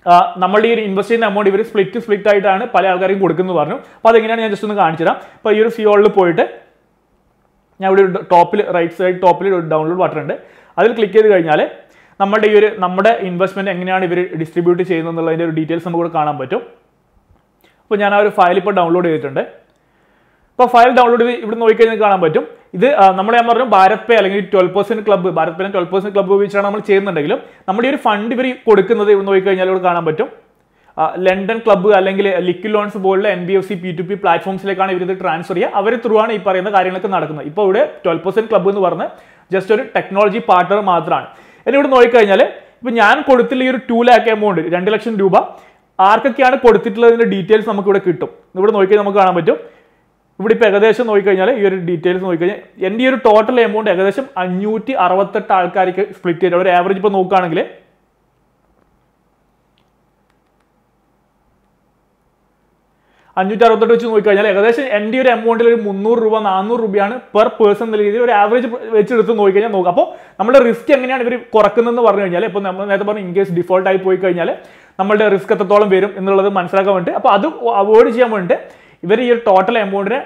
ആ, നമ്മളുടെ ഈ ഒരു ഇൻവെസ്റ്റ് ചെയ്യുന്ന എമൗണ്ട് ഇവർ സ്പ്ലിറ്റ് സ്പ്ലിറ്റ് ആയിട്ടാണ് പല ആൾക്കാർക്കും കൊടുക്കുന്നത് പറഞ്ഞു അപ്പോൾ അതെങ്ങനെയാണ് ഞാൻ ജസ്റ്റ് ഒന്ന് കാണിച്ചു തരാം അപ്പോൾ ഈ ഒരു സിയോളിൽ പോയിട്ട് ഞാൻ ഇവിടെ ഒരു ടോപ്പിൽ റൈറ്റ് സൈഡ് ടോപ്പിൽ ഒരു ഡൗൺലോഡ് ബട്ടൺ ഉണ്ട് അതിൽ ക്ലിക്ക് ചെയ്ത് കഴിഞ്ഞാൽ നമ്മുടെ ഈ ഒരു നമ്മുടെ ഇൻവെസ്റ്റ്മെന്റ് എങ്ങനെയാണ് ഇവർ ഡിസ്ട്രിബ്യൂട്ട് ചെയ്യുന്നത് എന്നുള്ളതിൻ്റെ ഒരു ഡീറ്റെയിൽസ് നമുക്ക് ഇവിടെ കാണാൻ പറ്റും അപ്പോൾ ഞാൻ ആ ഒരു ഫയൽ ഇപ്പോൾ ഡൗൺലോഡ് ചെയ്തിട്ടുണ്ട് ഇപ്പോൾ ഫയൽ ഡൗൺലോഡ് ചെയ്ത് ഇവിടെ നോക്കിക്കഴിഞ്ഞാൽ കാണാൻ പറ്റും ഇത് ആ, നമ്മൾ ഞാൻ പറഞ്ഞു ഭാരത് പേ അല്ലെങ്കിൽ twelve percent club Bharat Pe twelve percent club ഉപയോഗിച്ചാണ് നമ്മൾ ചെയ്യുന്നുണ്ടെങ്കിലും നമ്മുടെ ഈ ഒരു ഫണ്ട് ഇവർ കൊടുക്കുന്നത് ഇവിടെ നോക്കിക്കഴിഞ്ഞാൽ ഇവിടെ കാണാൻ പറ്റും ആ, ലണ്ടൻ ക്ലബ്ബ് അല്ലെങ്കിൽ ലിക്വിഡ് ലോൺസ് പോലുള്ള N B F C P to P പ്ലാറ്റ്ഫോംസിലേക്കാണ് ഇവർ ഇത് ട്രാൻസ്ഫർ ചെയ്യുക അവർ ത്രൂ ആണ് ഈ പറയുന്ന കാര്യങ്ങളൊക്കെ നടക്കുന്നത് ഇപ്പോൾ ഇവിടെ ട്വൽവ് പെർസെന്റ് ക്ലബ്ബ് എന്ന് പറഞ്ഞ് ജസ്റ്റ് ഒരു ടെക്നോളജി പാർട്ണർ മാത്രമാണ് ഇനി ഇവിടെ നോക്കിക്കഴിഞ്ഞാൽ ഇപ്പൊ ഞാൻ കൊടുത്തില്ല ഈ ഒരു ടു ലാക്ക് എമൗണ്ട് രണ്ട് ലക്ഷം രൂപ ആർക്കൊക്കെയാണ് കൊടുത്തിട്ടുള്ളതിന്റെ ഡീറ്റെയിൽസ് നമുക്ക് ഇവിടെ കിട്ടും ഇവിടെ നോക്കിയാൽ നമുക്ക് കാണാൻ പറ്റും ഇവിടെ ഇപ്പോൾ ഏകദേശം നോക്കിക്കഴിഞ്ഞാൽ ഈ ഒരു ഡീറ്റെയിൽസ് നോക്കിക്കഴിഞ്ഞാൽ എൻ്റെ ഈ ഒരു ടോട്ടൽ എമൗണ്ട് ഏകദേശം അഞ്ഞൂറ്റി അറുപത്തെട്ട് ആൾക്കാർക്ക് സ്പ്ലിറ്റ് ചെയ്തിട്ട് ഒരു ആവറേജ് ഇപ്പോൾ നോക്കുകയാണെങ്കിൽ അഞ്ഞൂറ്റി അറുപത്തെട്ട് വെച്ച് നോക്കിക്കഴിഞ്ഞാൽ ഏകദേശം എൻ്റെ ഒരു എമൗണ്ടിൽ ഒരു മുന്നൂറ് രൂപ നാനൂറ് രൂപയാണ് പെർ പേഴ്സൺ എന്ന രീതിയിൽ ഒരു ആവറേജ് വെച്ചെടുത്ത് നോക്കിക്കഴിഞ്ഞാൽ നോക്കാം അപ്പോൾ നമ്മുടെ റിസ്ക് എങ്ങനെയാണ് ഇവർ കുറക്കുന്നതെന്ന് പറഞ്ഞു കഴിഞ്ഞാൽ ഇപ്പോൾ നമ്മൾ നേരത്തെ പറഞ്ഞു ഇൻ കേസ് ഡിഫോൾട്ട് ആയി പോയി കഴിഞ്ഞാൽ നമ്മളുടെ റിസ്ക് എത്രത്തോളം വരും എന്നുള്ളത് മനസ്സിലാക്കാൻ വേണ്ടി അപ്പോൾ അത് അവോയ്ഡ് ചെയ്യാൻ വേണ്ടി ഇവർ ഈ ഒരു ടോട്ടൽ എമൗണ്ടിനെ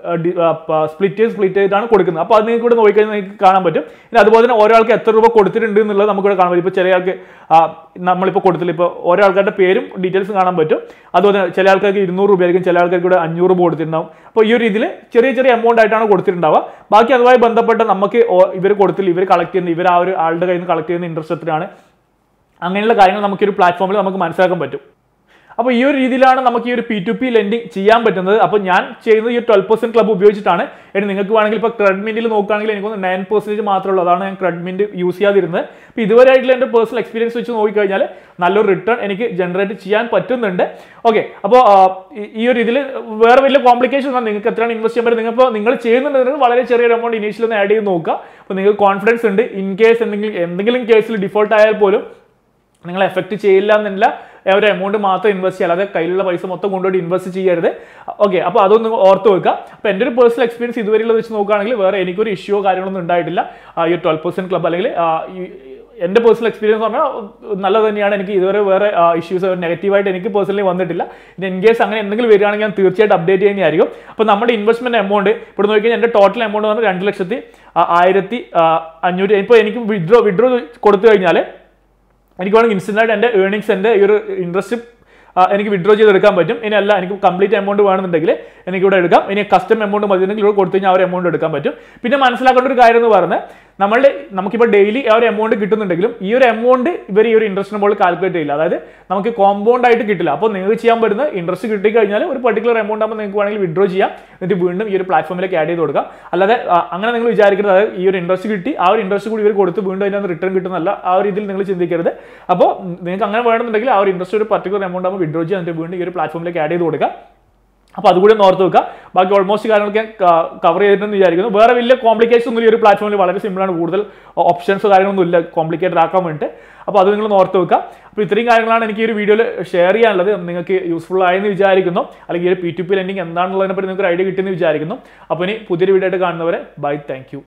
സ്പ്ലിറ്റ് ചെയ്ത് സ്പ്ലിറ്റ് ചെയ്തിട്ടാണ് കൊടുക്കുന്നത് അപ്പോൾ അത് നിങ്ങൾക്ക് ഇവിടെ നോക്കിക്കഴിഞ്ഞാൽ നിങ്ങൾക്ക് കാണാൻ പറ്റും ഇനി അതുപോലെ തന്നെ ഓരോ ആൾക്ക് എത്ര രൂപ കൊടുത്തിട്ടുണ്ട് എന്നുള്ളത് നമുക്ക് ഇവിടെ കാണാൻ പറ്റും ഇപ്പോൾ ചില ആൾക്ക് ആ, നമ്മളിപ്പോൾ കൊടുത്തില്ല ഇപ്പോൾ ഓരോ ആൾക്കാരുടെ പേരും ഡീറ്റെയിൽസ് കാണാൻ പറ്റും അതുപോലെ തന്നെ ചില ആൾക്കാർക്ക് ഇരുന്നൂറ് രൂപയായിരിക്കും ചില ആൾക്കാർക്ക് ഇവിടെ അഞ്ഞൂറ് രൂപ കൊടുത്തിട്ടുണ്ടാവും അപ്പോൾ ഈ ഒരു രീതിയിൽ ചെറിയ ചെറിയ എമൗണ്ട് ആയിട്ടാണ് കൊടുത്തിട്ടുണ്ടാവുക ബാക്കി അതുമായി ബന്ധപ്പെട്ട് നമുക്ക് ഇവർ കൊടുത്തില്ല ഇവർ കളക്ട് ചെയ്യുന്ന ഇവർ ആ ഒരു ആളുടെ കയ്യിൽ നിന്ന് കളക്ട് ചെയ്യുന്ന ഇൻട്രസ്റ്റ് എത്രയാണ് അങ്ങനെയുള്ള കാര്യങ്ങൾ നമുക്ക് ഈ ഒരു പ്ലാറ്റ്ഫോമിൽ നമുക്ക് മനസ്സിലാക്കാൻ പറ്റും അപ്പോൾ ഈ ഒരു രീതിയിലാണ് നമുക്ക് ഈ ഒരു പി ടു പി ലെൻഡിങ് ചെയ്യാൻ പറ്റുന്നത് അപ്പോൾ ഞാൻ ചെയ്യുന്നത് ഈ ട്വൽവ് പെർസെന്റ് ക്ലബ്ബ് ഉപയോഗിച്ചിട്ടാണ് ഇനി നിങ്ങൾക്ക് വേണമെങ്കിൽ ഇപ്പോൾ ക്രെഡ്മിന്റിൽ നോക്കുകയാണെങ്കിൽ എനിക്കൊന്ന് നയൻ പെർസെൻറ്റേജ് മാത്രമേ ഉള്ളൂ അതാണ് ഞാൻ ക്രെഡ്മിന്റ് യൂസ് ചെയ്യാതിരുന്നത് അപ്പോൾ ഇതുവരെ ആയിട്ടുള്ള എൻ്റെ പേഴ്സണൽ എക്സ്പീരിയൻസ് വെച്ച് നോക്കിക്കഴിഞ്ഞാൽ നല്ലൊരു റിട്ടേൺ എനിക്ക് ജനറേറ്റ് ചെയ്യാൻ പറ്റുന്നുണ്ട് ഓക്കെ അപ്പോൾ ഈ ഒരു ഇതിൽ വേറെ വലിയ കോംപ്ലിക്കേഷൻ ഒന്നും നിങ്ങൾക്ക് എത്രയാണ് ഇൻവെസ്റ്റ് ചെയ്യാൻ പറ്റും നിങ്ങൾ നിങ്ങൾ ചെയ്യുന്നുണ്ടെങ്കിൽ വളരെ ചെറിയൊരു എമൗണ്ട് ഇനീഷ്യൽ ഒന്ന് ആഡ് ചെയ്ത് നോക്കുക അപ്പോൾ നിങ്ങൾക്ക് കോൺഫിഡൻസ് ഉണ്ട് ഇൻ കേസ് എന്തെങ്കിലും എന്തെങ്കിലും കേസിൽ ഡിഫോൾട്ട് ആയാൽ പോലും നിങ്ങൾ എഫക്റ്റ് ചെയ്യില്ല എന്നില്ല ഒരു എമൗണ്ട് മാത്രം ഇൻവെസ്റ്റ് ചെയ്യുക അല്ലാതെ കയ്യിലുള്ള പൈസ മൊത്തം കൊണ്ടുപോയി ഇൻവെസ്റ്റ് ചെയ്യരുത് ഓക്കെ അപ്പോൾ അതൊന്ന് ഓർത്ത് വെക്കുക അപ്പോൾ എൻ്റെ ഒരു പേഴ്സണൽ എക്സ്പീരിയൻസ് ഇതുവരെയുള്ളത് വെച്ച് നോക്കുകയാണെങ്കിൽ വേറെ എനിക്കൊരു ഇഷ്യോ കാര്യങ്ങളൊന്നും ഉണ്ടായിട്ടില്ല ആ, ഈ ട്വൽവ് പെർസെൻറ്റ് ക്ലബ് അല്ലെങ്കിൽ ആ, ഈ എൻ്റെ പേഴ്സണൽ എക്സ്പീരിയൻസ് പറഞ്ഞാൽ നല്ലത് തന്നെയാണ് എനിക്ക് ഇതുവരെ വേറെ ഇഷ്യൂസ് നെഗറ്റീവായിട്ട് എനിക്ക് പേഴ്സണലി വന്നിട്ടില്ല ഇനി ഇൻ കേസ് അങ്ങനെ എന്തെങ്കിലും വരികയാണെങ്കിൽ ഞാൻ തീർച്ചയായിട്ടും അപ്ഡേറ്റ് ചെയ്യുന്നതായിരിക്കും അപ്പോൾ നമ്മുടെ ഇൻവെസ്റ്റ്മെന്റ് എമൗണ്ട് ഇവിടെ നോക്കിക്കഴിഞ്ഞാൽ എൻ്റെ ടോട്ടൽ എമൗണ്ട് പറഞ്ഞാൽ രണ്ട് ലക്ഷത്തി ആ, ആയിരത്തി ആ, അഞ്ഞൂറ്റി ഇപ്പോൾ എനിക്ക് വിഡ്രോ വിഡ്രോ കൊടുത്തു കഴിഞ്ഞാൽ എനിക്ക് വേണമെങ്കിൽ ഇൻസ്റ്റന്റ് ആയിട്ട് എൻ്റെ ഏർണിങ്സ് എൻ്റെ ഈ ഒരു ഇൻട്രസ്റ്റ് എനിക്ക് വിഡ്രോ ചെയ്തെടുക്കാൻ പറ്റും ഇനി അല്ല എനിക്ക് കംപ്ലീറ്റ് എമൗണ്ട് വേണമെന്നുണ്ടെങ്കിൽ എനിക്ക് ഇവിടെ എടുക്കാം ഇനി കസ്റ്റം എമൗണ്ട് മതി എന്നെങ്കിൽ ഇവിടെ കൊടുത്തു കഴിഞ്ഞാൽ ആ ഒരു എമൗണ്ട് എടുക്കാൻ പറ്റും പിന്നെ മനസ്സിലാക്കേണ്ട ഒരു കാര്യം എന്ന് പറഞ്ഞാൽ നമ്മളുടെ നമുക്കിപ്പോൾ ഡെയിലി ആ ഒരു എമൗണ്ട് കിട്ടുന്നുണ്ടെങ്കിലും ഈ ഒരു എമൗണ്ട് ഇവർ ഈ ഒരു ഇൻട്രസ്റ്റിന് മുകളിൽ കാൽക്കുലേറ്റ് ചെയ്യില്ല അതായത് നമുക്ക് കോമ്പൗണ്ട് ആയിട്ട് കിട്ടില്ല അപ്പോൾ നിങ്ങൾക്ക് ചെയ്യാൻ പറ്റുന്ന ഇൻട്രസ്റ്റ് കിട്ടി കഴിഞ്ഞാൽ ഒരു പർട്ടിക്കുലർ എമൗണ്ട് ആകുമ്പോൾ നിങ്ങൾക്ക് വേണമെങ്കിൽ വിഡ്രോ ചെയ്യാം എന്നിട്ട് വീണ്ടും ഈ ഒരു പ്ലാറ്റ്ഫോമിലേക്ക് ആഡ് ചെയ്ത് കൊടുക്കാം അല്ലാതെ ആ, അങ്ങനെ നിങ്ങൾ വിചാരിക്കരുത് അതായത് ഈ ഒരു ഇൻട്രസ്റ്റ് കിട്ടി ആ ഒരു ഇൻട്രസ്റ്റ് കൂടി ഇവർ കൊടുത്ത് വീണ്ടും അതിനകത്ത് റിട്ടേൺ കിട്ടുന്നല്ല ആ ഒരു രീതിയിൽ നിങ്ങൾ ചിന്തിക്കരുത് അപ്പോൾ നിങ്ങൾക്ക് അങ്ങനെ വേണമെന്നുണ്ടെങ്കിൽ ആ ഒരു ഇൻട്രസ്റ്റ് ഒരു പർട്ടിക്കുലർ എമൗണ്ട് ആകുമ്പോൾ വിഡ്രോ ചെയ്യാൻ എന്നിട്ട് വീണ്ടും ഈ ഒരു പ്ലാറ്റ്ഫോമിലേക്ക് ആഡ് ചെയ്ത് കൊടുക്കുക അപ്പോൾ അതുകൂടി ഒന്ന് ഓർത്ത് വെക്കുക ബാക്കി ഓൾമോസ്റ്റ് കാര്യങ്ങളൊക്കെ കവർ ചെയ്തിട്ടെന്ന് വിചാരിക്കുന്നു വേറെ വലിയ കോംപ്ലിക്കേഷൻ ഒന്നും ഈ ഒരു പ്ലാറ്റ്ഫോമിൽ വളരെ സിമ്പിളാണ് കൂടുതൽ ഓപ്ഷൻസ് കാര്യങ്ങളൊന്നും ഇല്ല കോംപ്ലിക്കേറ്റഡ് ആക്കാൻ വേണ്ടിയിട്ട് അപ്പോൾ അത് നിങ്ങൾ ഓർത്ത് വെക്കുക അപ്പോൾ ഇത്രയും കാര്യങ്ങളാണ് എനിക്ക് ഈ ഒരു വീഡിയോയിൽ ഷെയർ ചെയ്യാനുള്ളത് നിങ്ങൾക്ക് യൂസ്ഫുൾ ആയെന്ന് വിചാരിക്കുന്നു അല്ലെങ്കിൽ ഈ ഒരു പി ടു പി ലെൻഡിങ് എന്താണെന്നുള്ളതിനെ പറ്റി നിങ്ങൾക്ക് ഒരു ഐഡിയ കിട്ടിയെന്ന് വിചാരിക്കുന്നു അപ്പോൾ ഇനി പുതിയൊരു വീഡിയോ ആയിട്ട് കാണുന്നവരെ ബൈ താങ്ക്